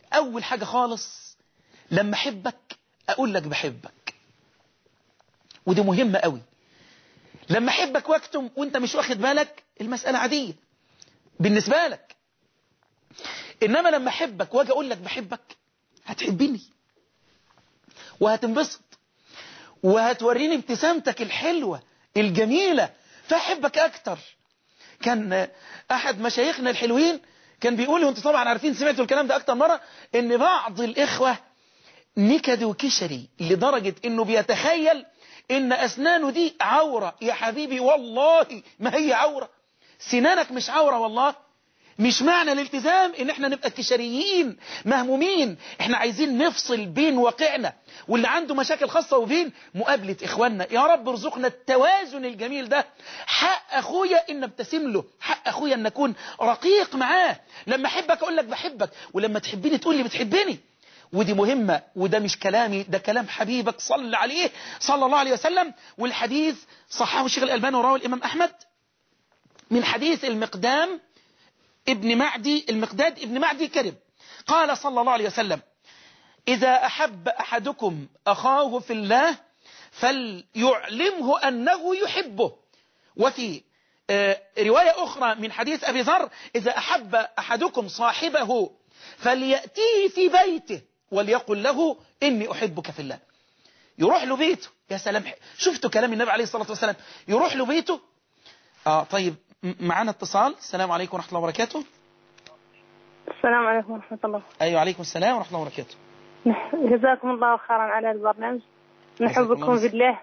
اول حاجة خالص لما احبك اقول لك بحبك ودي مهمة قوي لما احبك واكتم وانت مش واخد بالك المسألة عادية بالنسبة لك انما لما احبك واجي اقول لك بحبك هتحبني وهتنبسط وهتوريني ابتسامتك الحلوة الجميلة فاحبك اكتر كان احد مشايخنا الحلوين كان بيقول لي وانتوا طبعا عارفين سمعتوا الكلام ده اكتر مرة ان بعض الاخوة نكد وكشري لدرجة انه بيتخيل ان اسنانه دي عورة يا حبيبي والله ما هي عورة سنانك مش عورة والله مش معنى الالتزام ان احنا نبقى كشريين مهمومين احنا عايزين نفصل بين واقعنا واللي عنده مشاكل خاصة وبين مقابلة اخواننا يا رب ارزقنا التوازن الجميل ده حق اخويا ان ابتسم له حق اخويا ان اكون رقيق معاه لما احبك اقول لك بحبك ولما تحبني تقول لي بتحبني ودي مهمة وده مش كلامي ده كلام حبيبك صلى عليه صلى الله عليه وسلم والحديث صححه الشيخ الألباني ورواه الإمام أحمد من حديث المقدام ابن معدي المقداد ابن معدي كرب قال صلى الله عليه وسلم إذا أحب أحدكم أخاه في الله فليعلمه أنه يحبه وفي رواية أخرى من حديث أبي ذر إذا أحب أحدكم صاحبه فليأتيه في بيته وليقل له إني أحبك في الله يروح له بيته يا سلام شفتوا كلام النبي عليه الصلاة والسلام يروح له بيته آه طيب معنا اتصال السلام عليكم ورحمة الله وبركاته السلام عليكم ورحمة الله أيوة عليكم السلام ورحمة الله وبركاته جزاكم الله خيرا على البرنامج نحبكم في الله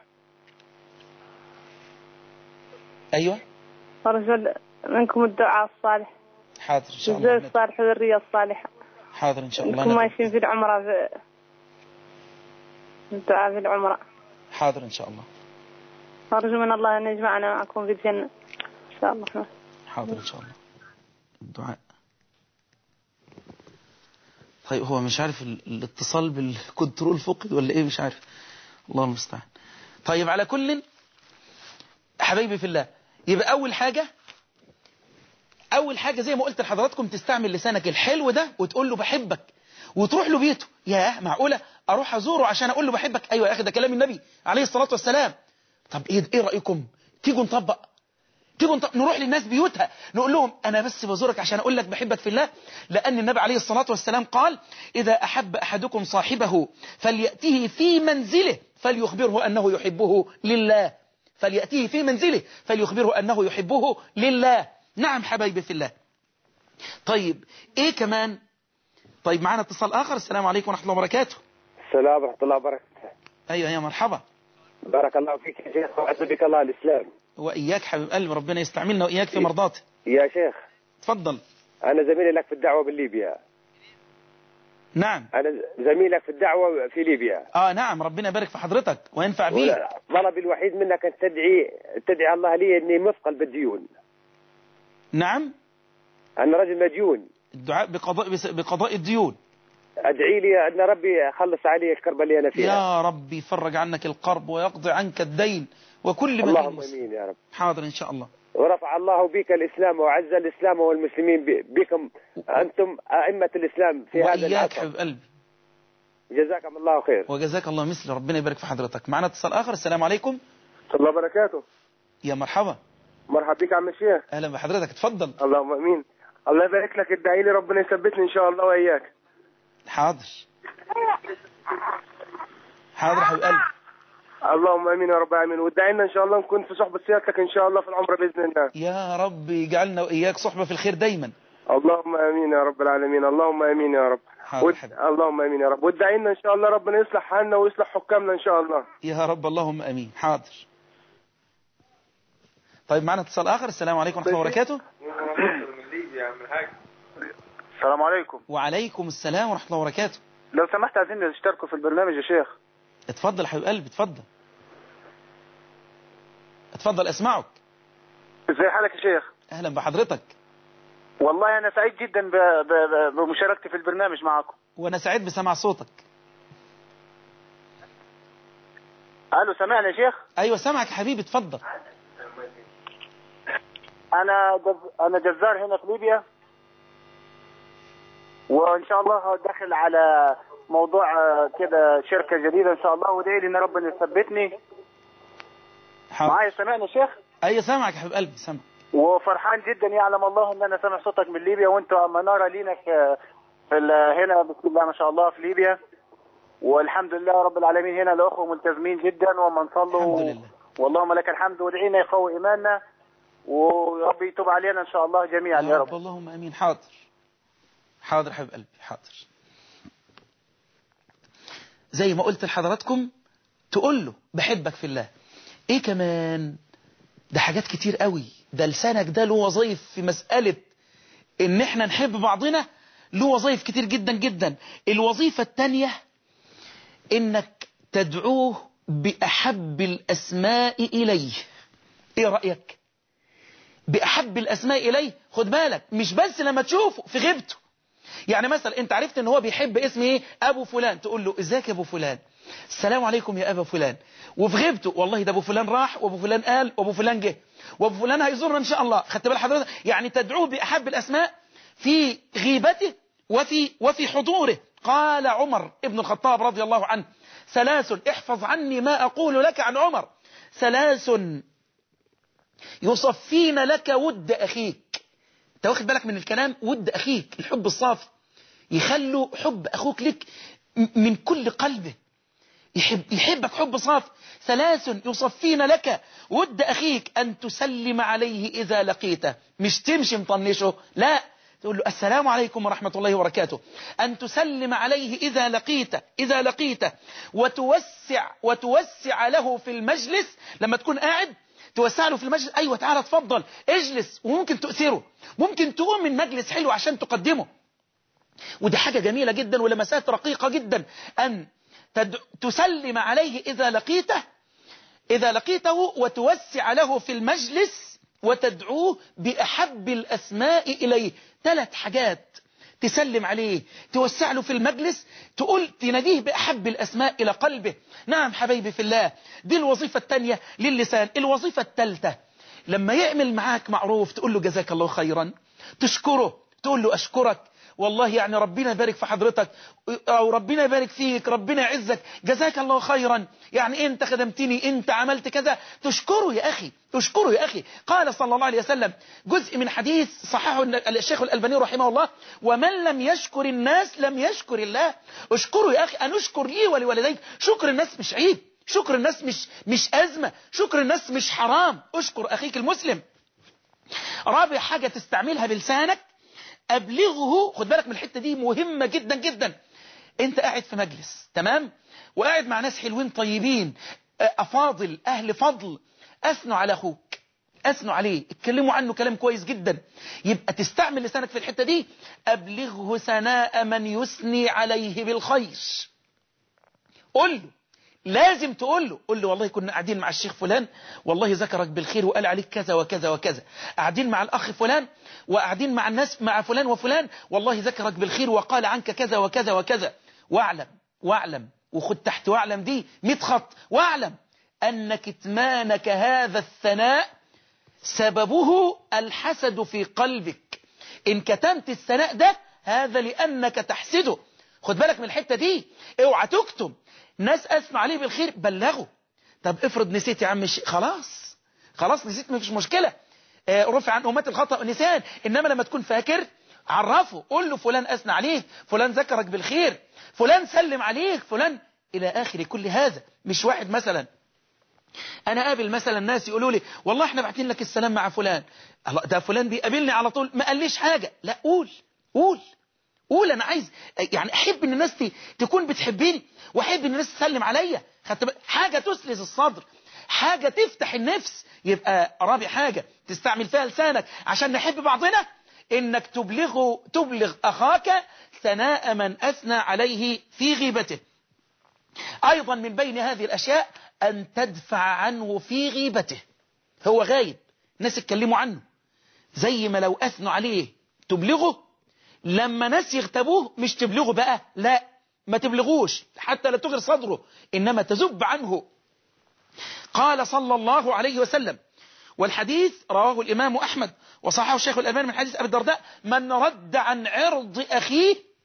أيوة ورجل منكم الدعاء الصالح حاضر إن شاء الزوج الله الصالح والذرية الصالحة حاضر إن شاء الله انكم ندعو. ماشيين في العمرة في الدعاء في العمرة حاضر إن شاء الله أرجو من الله أن يجمعنا معكم في الجنة إن شاء الله حاضر إن شاء الله الدعاء طيب هو مش عارف ال- الاتصال بالكنترول فقد ولا ايه مش عارف الله المستعان طيب على كل حبايبي في الله يبقى اول حاجة اول حاجة زي ما قلت لحضراتكم تستعمل لسانك الحلو ده وتقول له بحبك وتروح له بيته ياه معقولة اروح ازوره عشان اقول له بحبك ايوه يا اخي ده كلام النبي عليه الصلاة والسلام طب ايه ايه رأيكم تيجوا نطبق تيجوا نط- نروح للناس بيوتها نقول لهم أنا بس بزورك عشان أقول لك بحبك في الله لأن النبي عليه الصلاة والسلام قال إذا أحب أحدكم صاحبه فليأته في منزله فليخبره أنه يحبه لله فليأته في منزله فليخبره أنه يحبه لله نعم حبايبي في الله طيب إيه كمان طيب معنا اتصال آخر السلام عليكم ورحمة الله وبركاته السلام ورحمة الله وبركاته أيوة يا مرحبا بارك الله فيك يا شيخ وعز بك الله الإسلام وإياك حبيب قلبي ربنا يستعملنا وإياك في مرضاته يا شيخ تفضل أنا زميلي لك في الدعوة بالليبيا نعم أنا زميلك في الدعوة في ليبيا آه نعم ربنا يبارك في حضرتك وينفع بيك ولا- طلبي الوحيد منك أن تدعي تدعي الله لي أني مثقل بالديون نعم أنا رجل مديون الدعاء بقضاء بس- بقضاء الديون أدعي لي أن ربي يخلص علي الكربة اللي أنا فيها يا رب يفرج عنك القرب ويقضي عنك الدين وكل من اللهم مسلم. امين يا رب حاضر ان شاء الله ورفع الله بك الاسلام وعز الاسلام والمسلمين ب- بكم انتم ائمه الاسلام في هذا واياك العصر حبيب قلبي جزاكم الله خير وجزاك الله مثل ربنا يبارك في حضرتك معنا اتصال اخر السلام عليكم الله وبركاته يا مرحبا مرحبا بك عم الشيخ اهلا بحضرتك اتفضل اللهم امين الله يبارك لك ادعي لي ربنا يثبتني ان شاء الله واياك حاضر حاضر حبيب قلبي اللهم امين يا رب العالمين وادعي لنا ان شاء الله نكون في صحبه سيادتك ان شاء الله في العمره باذن الله يا رب يجعلنا واياك صحبه في الخير دايما اللهم امين يا رب العالمين اللهم امين يا رب حاضر ود... حبيبي. اللهم امين يا رب وادعي لنا ان شاء الله ربنا يصلح حالنا ويصلح حكامنا ان شاء الله يا رب اللهم امين حاضر طيب معنا اتصال اخر السلام عليكم ورحمه الله وبركاته السلام عليكم وعليكم السلام ورحمه الله وبركاته لو سمحت عايزين تشتركوا في البرنامج يا شيخ اتفضل حبيب قلبي اتفضل اتفضل اسمعك ازي حالك يا شيخ اهلا بحضرتك والله انا سعيد جدا ب... ب... بمشاركتي في البرنامج معكم وانا سعيد بسمع صوتك الو سامعني يا شيخ ايوه سامعك يا حبيبي اتفضل انا جز... انا جزار هنا في ليبيا وان شاء الله داخل على موضوع آه، كده شركه جديده ان شاء الله وادعي لي ان ربنا يثبتني حاضر معايا سامعني يا شيخ اي سامعك يا حبيب قلبي سامع وفرحان جدا يعلم الله ان انا سامع صوتك من ليبيا وانتوا مناره لينا في في ال- هنا بسم الله ما شاء الله في ليبيا والحمد لله رب العالمين هنا الاخوه ملتزمين جدا ومن صلوا الحمد لله. واللهم لك الحمد وادعينا يقوي ايماننا ورب يتوب علينا ان شاء الله جميعا يا رب اللهم امين حاضر حاضر حبيب قلبي حاضر زي ما قلت لحضراتكم تقول له بحبك في الله ايه كمان ده حاجات كتير قوي ده لسانك ده له وظائف في مسألة ان احنا نحب بعضنا له وظائف كتير جدا جدا الوظيفة التانية انك تدعوه بأحب الأسماء إليه ايه رأيك بأحب الأسماء إليه خد بالك مش بس لما تشوفه في غيبته يعني مثلا انت عرفت ان هو بيحب اسم ايه ابو فلان تقول له ازيك يا ابو فلان السلام عليكم يا ابا فلان وفي غيبته والله ده ابو فلان راح وابو فلان قال وابو فلان جه وابو فلان هيزورنا ان شاء الله خدت بال حضرتك يعني تدعوه باحب الاسماء في غيبته وفي وفي حضوره قال عمر ابن الخطاب رضي الله عنه ثلاث احفظ عني ما اقول لك عن عمر ثلاث يصفين لك ود اخيك انت واخد بالك من الكلام ود اخيك الحب الصافي يخلوا حب اخوك لك م- من كل قلبه يحب يحبك حب صافي ثلاث يصفين لك ود أخيك أن تسلم عليه إذا لقيته مش تمشي مطنشه لا تقول له السلام عليكم ورحمة الله وبركاته أن تسلم عليه إذا لقيته إذا لقيته وتوسع وتوسع له في المجلس لما تكون قاعد توسع له في المجلس أيوة تعالى اتفضل اجلس وممكن تؤثره ممكن تقوم من مجلس حلو عشان تقدمه ودي حاجة جميلة جدا ولمسات رقيقة جدا أن تد... تسلم عليه إذا لقيته إذا لقيته وتوسع له في المجلس وتدعوه بأحب الأسماء إليه ثلاث حاجات تسلم عليه توسع له في المجلس تقول تناديه بأحب الأسماء إلى قلبه نعم حبيبي في الله دي الوظيفة الثانية للسان الوظيفة الثالثة لما يعمل معاك معروف تقول له جزاك الله خيرا تشكره تقول له أشكرك والله يعني ربنا يبارك في حضرتك أو ربنا يبارك فيك ربنا يعزك جزاك الله خيرا يعني أنت خدمتني أنت عملت كذا تشكره يا أخي تشكره يا أخي قال صلى الله عليه وسلم جزء من حديث صححه الشيخ الألباني رحمه الله ومن لم يشكر الناس لم يشكر الله اشكره يا أخي أن اشكر لي ولوالديك شكر الناس مش عيب شكر الناس مش مش أزمة شكر الناس مش حرام اشكر أخيك المسلم رابع حاجة تستعملها بلسانك أبلغه خد بالك من الحتة دي مهمة جدا جدا انت قاعد في مجلس تمام وقاعد مع ناس حلوين طيبين أفاضل أهل فضل أثنوا على أخوك أثنوا عليه اتكلموا عنه كلام كويس جدا يبقى تستعمل لسانك في الحتة دي أبلغه ثناء من يثني عليه بالخير قل له لازم تقول له قل له والله كنا قاعدين مع الشيخ فلان والله ذكرك بالخير وقال عليك كذا وكذا وكذا قاعدين مع الأخ فلان وقاعدين مع الناس مع فلان وفلان والله ذكرك بالخير وقال عنك كذا وكذا وكذا واعلم واعلم وخد تحت واعلم دي 100 خط واعلم أن كتمانك هذا الثناء سببه الحسد في قلبك إن كتمت الثناء ده هذا لأنك تحسده خد بالك من الحتة دي اوعى تكتم ناس أثنوا عليه بالخير بلغوا طب افرض نسيت يا عم الشيخ خلاص خلاص نسيت مفيش مشكلة آه رفع عن أمات الخطأ نسان إنما لما تكون فاكر عرفه قول له فلان أثنى عليك فلان ذكرك بالخير فلان سلم عليك فلان إلى آخر كل هذا مش واحد مثلا أنا قابل مثلا ناس يقولوا لي والله احنا باعتين لك السلام مع فلان الله ده فلان بيقابلني على طول ما قاليش حاجة لا قول قول قول انا عايز يعني احب ان الناس تكون بتحبني واحب ان الناس تسلم عليا خدت حاجه تسلز الصدر حاجه تفتح النفس يبقى رابع حاجه تستعمل فيها لسانك عشان نحب بعضنا انك تبلغه تبلغ اخاك ثناء من اثنى عليه في غيبته ايضا من بين هذه الاشياء ان تدفع عنه في غيبته هو غايب الناس اتكلموا عنه زي ما لو اثنوا عليه تبلغه لما ناس يغتابوه مش تبلغه بقى لا ما تبلغوش حتى لا تغر صدره إنما تزب عنه قال صلى الله عليه وسلم والحديث رواه الإمام أحمد وصححه الشيخ الألباني من حديث أبي الدرداء من رد عن عرض أخيه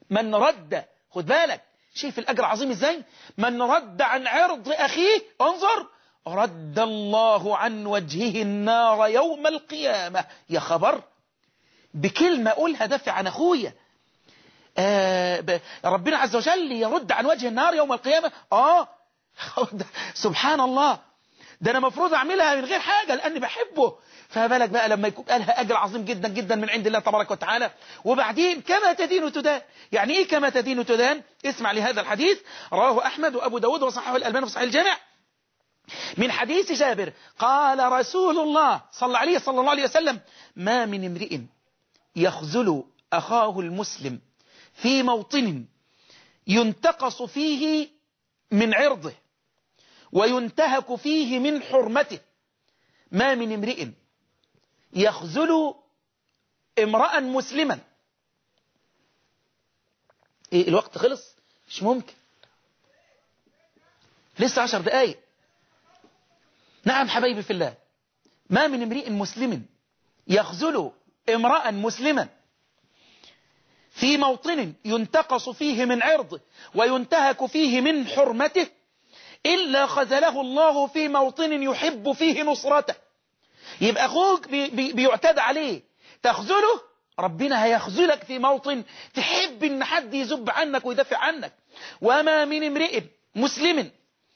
من رد خد بالك شايف الأجر عظيم ازاي من رد عن عرض أخيه انظر رد الله عن وجهه النار يوم القيامة يا خبر بكلمة أقولها دافع عن أخويا آه ب... ربنا عز وجل يرد عن وجه النار يوم القيامة آه سبحان الله ده أنا مفروض أعملها من غير حاجة لأني بحبه فبالك بقى لما يكون قالها أجر عظيم جدا جدا من عند الله تبارك وتعالى وبعدين كما تدين تدان يعني إيه كما تدين تدان اسمع لهذا الحديث رواه أحمد وأبو داود وصححه الألباني في صحيح الجامع من حديث جابر قال رسول الله صلى عليه صلى الله عليه وسلم ما من امرئ يخذل أخاه المسلم في موطن ينتقص فيه من عرضه وينتهك فيه من حرمته ما من امرئ يخذل امرأ مسلما إيه الوقت خلص مش ممكن لسه عشر دقايق نعم حبايبي في الله ما من امرئ مسلم يخذل امرأ مسلما في موطن ينتقص فيه من عرضه وينتهك فيه من حرمته إلا خذله الله في موطن يحب فيه نصرته يبقى أخوك بي بي بيعتدى عليه تخذله ربنا هيخذلك في موطن تحب ان حد يزب عنك ويدافع عنك وما من امرئ مسلم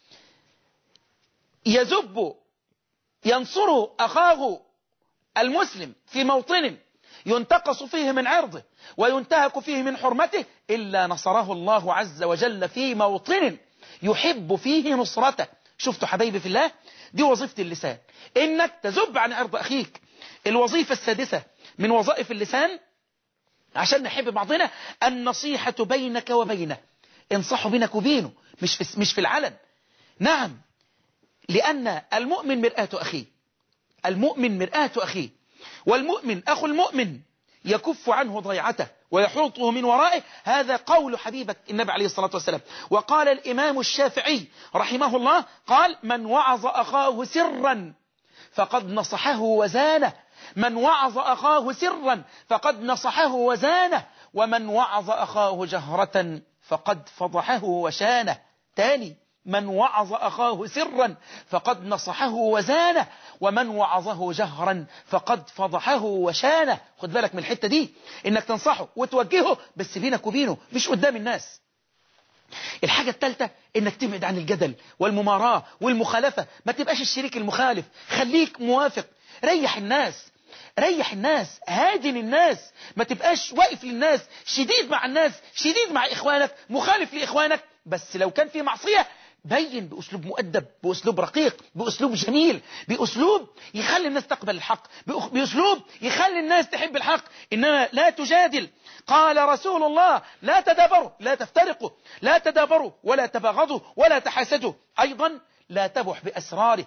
يزب ينصر أخاه المسلم في موطن ينتقص فيه من عرضه وينتهك فيه من حرمته إلا نصره الله عز وجل في موطن يحب فيه نصرته شفتوا حبايبي في الله دي وظيفة اللسان إنك تزب عن عرض أخيك الوظيفة السادسة من وظائف اللسان عشان نحب بعضنا النصيحة بينك وبينه انصحوا بينك وبينه مش في, مش في العلن نعم لأن المؤمن مرآة أخيه المؤمن مرآة أخيه والمؤمن أخو المؤمن يكف عنه ضيعته ويحوطه من ورائه هذا قول حبيبك النبي عليه الصلاة والسلام وقال الإمام الشافعي رحمه الله قال من وعظ أخاه سرا فقد نصحه وزانه من وعظ أخاه سرا فقد نصحه وزانه ومن وعظ أخاه جهرة فقد فضحه وشانه تاني من وعظ أخاه سرا فقد نصحه وزانه ومن وعظه جهرا فقد فضحه وشانه خد بالك من الحتة دي انك تنصحه وتوجهه بس بينك وبينه مش قدام الناس الحاجة الثالثة انك تبعد عن الجدل والمماراة والمخالفة ما تبقاش الشريك المخالف خليك موافق ريح الناس ريح الناس هادن الناس ما تبقاش واقف للناس شديد مع الناس شديد مع إخوانك مخالف لإخوانك بس لو كان في معصية بين بأسلوب مؤدب بأسلوب رقيق بأسلوب جميل بأسلوب يخلي الناس تقبل الحق بأسلوب يخلي الناس تحب الحق إنما لا تجادل قال رسول الله لا تدابروا لا تفترقوا لا تدابروا ولا تباغضوا ولا تحاسدوا أيضا لا تبح بأسراره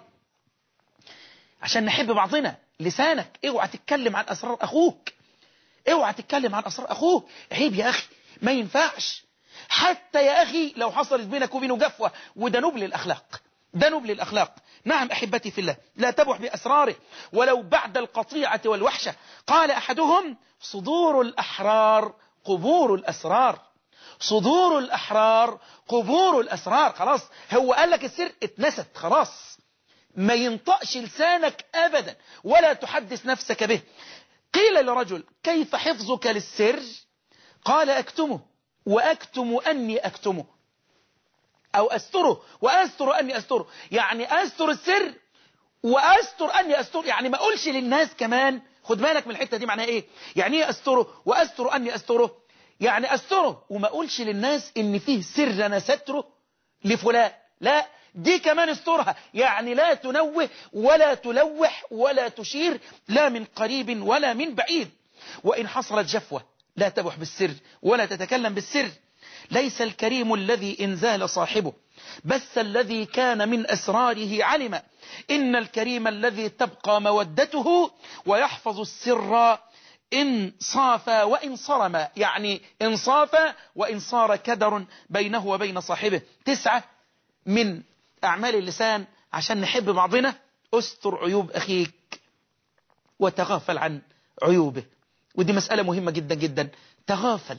عشان نحب بعضنا لسانك اوعى تتكلم عن أسرار أخوك اوعى تتكلم عن أسرار أخوك عيب يا أخي ما ينفعش حتى يا أخي لو حصلت بينك وبينه جفوة وده نبل الأخلاق ده نبل الأخلاق نعم أحبتي في الله لا تبح بأسراره ولو بعد القطيعة والوحشة قال أحدهم صدور الأحرار قبور الأسرار صدور الأحرار قبور الأسرار خلاص هو قال لك السر اتنست خلاص ما ينطقش لسانك أبدا ولا تحدث نفسك به قيل لرجل كيف حفظك للسر قال أكتمه وأكتم أني أكتمه أو أستره وأستر أني أستره يعني أستر السر وأستر أني أستر يعني ما أقولش للناس كمان خد بالك من الحتة دي معناها إيه يعني إيه أستره وأستر أني أستره يعني أستره وما أقولش للناس إن فيه سر أنا ستره لفلان لا دي كمان استرها يعني لا تنوه ولا تلوح ولا تشير لا من قريب ولا من بعيد وإن حصلت جفوة لا تبح بالسر ولا تتكلم بالسر ليس الكريم الذي إن زال صاحبه بس الذي كان من أسراره علم إن الكريم الذي تبقى مودته ويحفظ السر إن صاف وإن صرم يعني إن صاف وإن صار كدر بينه وبين صاحبه تسعة من أعمال اللسان عشان نحب بعضنا استر عيوب أخيك وتغافل عن عيوبه ودي مسألة مهمة جدا جدا تغافل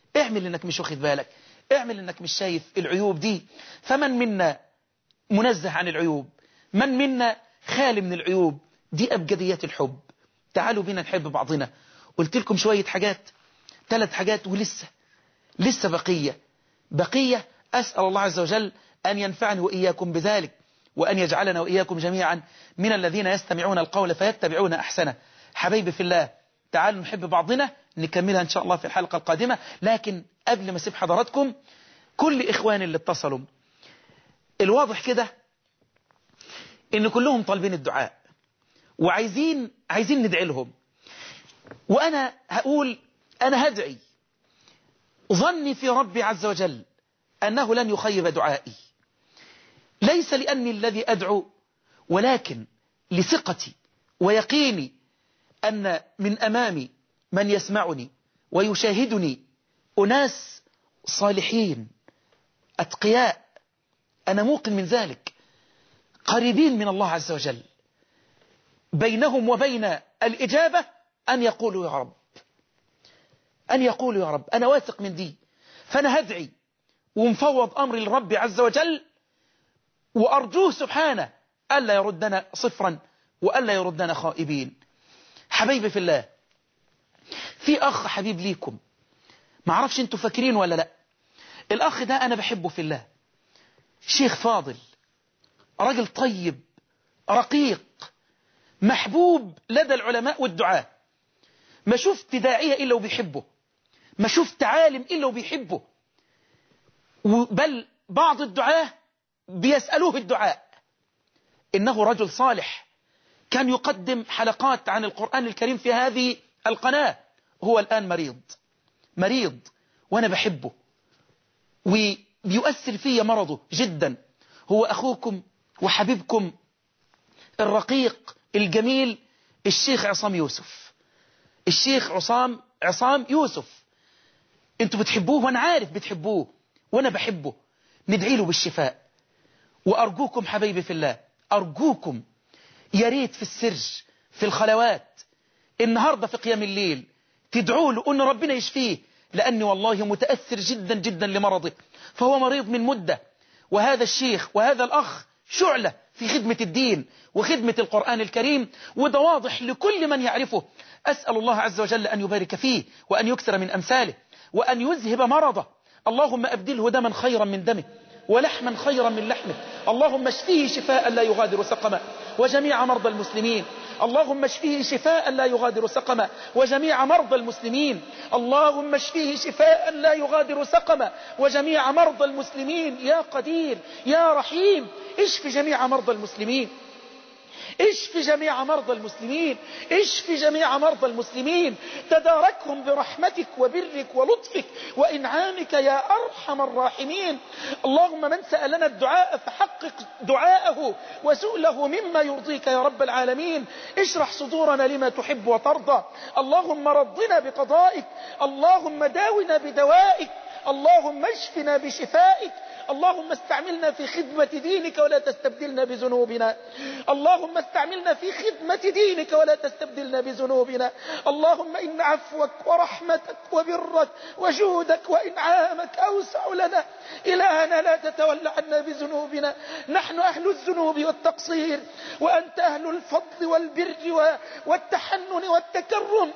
اعمل انك مش واخد بالك اعمل انك مش شايف العيوب دي فمن منا منزه عن العيوب من منا خالي من العيوب دي أبجديات الحب تعالوا بينا نحب بعضنا قلت لكم شوية حاجات ثلاث حاجات ولسه لسه بقية بقية أسأل الله عز وجل أن ينفعني وإياكم بذلك وأن يجعلنا وإياكم جميعا من الذين يستمعون القول فيتبعون أحسنه حبيبي في الله تعالوا نحب بعضنا نكملها إن شاء الله في الحلقة القادمة لكن قبل ما أسيب حضراتكم كل إخواني اللي اتصلوا الواضح كده إن كلهم طالبين الدعاء وعايزين عايزين ندعي لهم وأنا هقول أنا هدعي ظني في ربي عز وجل أنه لن يخيب دعائي ليس لأني الذي أدعو ولكن لثقتي ويقيني أن من أمامي من يسمعني ويشاهدني أناس صالحين أتقياء أنا موقن من ذلك قريبين من الله عز وجل بينهم وبين الإجابة أن يقولوا يا رب أن يقولوا يا رب أنا واثق من دي فأنا هدعي ومفوض أمري للرب عز وجل وأرجوه سبحانه ألا يردنا صفرا وألا يردنا خائبين حبيبي في الله في أخ حبيب ليكم ما عرفش انتوا فاكرين ولا لا الأخ ده أنا بحبه في الله شيخ فاضل راجل طيب رقيق محبوب لدى العلماء والدعاء ما شفت داعية إلا وبيحبه ما شفت عالم إلا وبيحبه بل بعض الدعاة بيسألوه الدعاء إنه رجل صالح كان يقدم حلقات عن القرآن الكريم في هذه القناة هو الآن مريض مريض وأنا بحبه وبيؤثر في مرضه جدا هو أخوكم وحبيبكم الرقيق الجميل الشيخ عصام يوسف الشيخ عصام عصام يوسف انتوا بتحبوه وانا عارف بتحبوه وانا بحبه ندعي له بالشفاء وارجوكم حبايبي في الله ارجوكم يا ريت في السر في الخلوات النهارده في قيام الليل تدعوا له ان ربنا يشفيه لاني والله متاثر جدا جدا لمرضه فهو مريض من مده وهذا الشيخ وهذا الاخ شعله في خدمة الدين وخدمة القرآن الكريم وده واضح لكل من يعرفه أسأل الله عز وجل أن يبارك فيه وأن يكثر من أمثاله وأن يذهب مرضه اللهم أبدله دما خيرا من دمه ولحما خيرا من لحمه اللهم اشفيه شفاء لا يغادر سقما وجميع مرضى المسلمين اللهم اشفيه شفاء لا يغادر سقما وجميع مرضى المسلمين اللهم اشفيه شفاء لا يغادر سقما وجميع مرضى المسلمين يا قدير يا رحيم اشف جميع مرضى المسلمين اشف جميع مرضى المسلمين اشف جميع مرضى المسلمين تداركهم برحمتك وبرك ولطفك وإنعامك يا أرحم الراحمين اللهم من سألنا الدعاء فحقق دعاءه وسؤله مما يرضيك يا رب العالمين اشرح صدورنا لما تحب وترضى اللهم رضنا بقضائك اللهم داونا بدوائك اللهم اشفنا بشفائك اللهم استعملنا في خدمة دينك ولا تستبدلنا بذنوبنا اللهم استعملنا في خدمة دينك ولا تستبدلنا بذنوبنا اللهم إن عفوك ورحمتك وبرك وجودك وإنعامك أوسع لنا إلهنا لا تتولى عنا بذنوبنا نحن أهل الذنوب والتقصير وأنت أهل الفضل والبر والتحنن والتكرم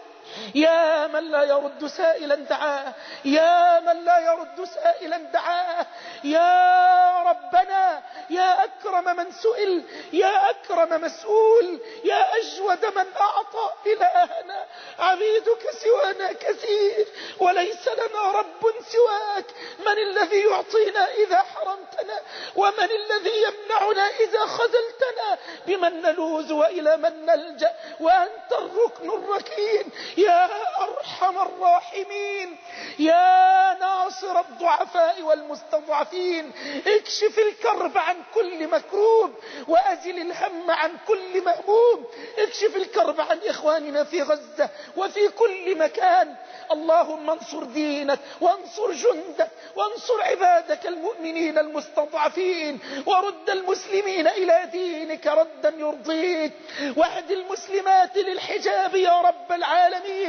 يا من لا يرد سائلا دعاه يا من لا يرد سائلا دعاه يا ربنا يا أكرم من سئل يا أكرم مسؤول يا أجود من أعطى إلهنا عبيدك سوانا كثير وليس لنا رب سواك من الذي يعطينا إذا حرمتنا ومن الذي يمنعنا إذا خذلتنا بمن نلوذ وإلى من نلجأ وأنت الركن الركين يا أرحم الراحمين يا ناصر الضعفاء والمستضعفين اكشف الكرب عن كل مكروب وأزل الهم عن كل مهموم اكشف الكرب عن إخواننا في غزة وفي كل مكان اللهم انصر دينك وانصر جندك وانصر عبادك المؤمنين المستضعفين ورد المسلمين إلى دينك ردا يرضيك واهد المسلمات للحجاب يا رب العالمين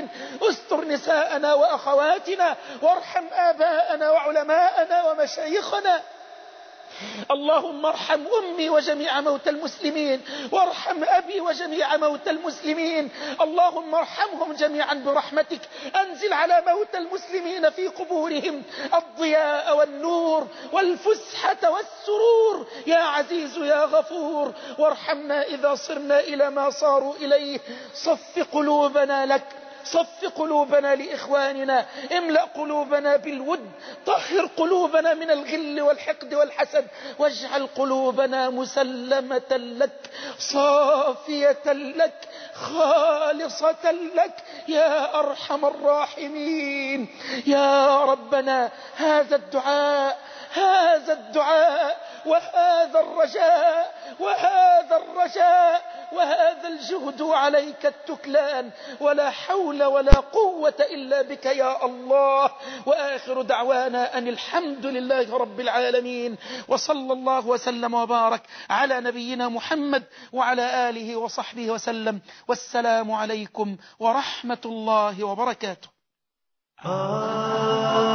استر نساءنا وأخواتنا وارحم آباءنا وعلماءنا ومشايخنا اللهم ارحم أمي وجميع موتى المسلمين وارحم أبي وجميع موتى المسلمين اللهم ارحمهم جميعا برحمتك أنزل على موتى المسلمين في قبورهم الضياء والنور والفسحة والسرور يا عزيز يا غفور وارحمنا إذا صرنا إلى ما صاروا إليه صف قلوبنا لك صف قلوبنا لإخواننا املأ قلوبنا بالود طهر قلوبنا من الغل والحقد والحسد واجعل قلوبنا مسلمة لك صافية لك خالصة لك يا أرحم الراحمين يا ربنا هذا الدعاء هذا الدعاء وهذا الرجاء وهذا الرجاء وهذا الجهد عليك التكلان ولا حول ولا قوة إلا بك يا الله وآخر دعوانا أن الحمد لله رب العالمين وصلى الله وسلم وبارك على نبينا محمد وعلى آله وصحبه وسلم والسلام عليكم ورحمة الله وبركاته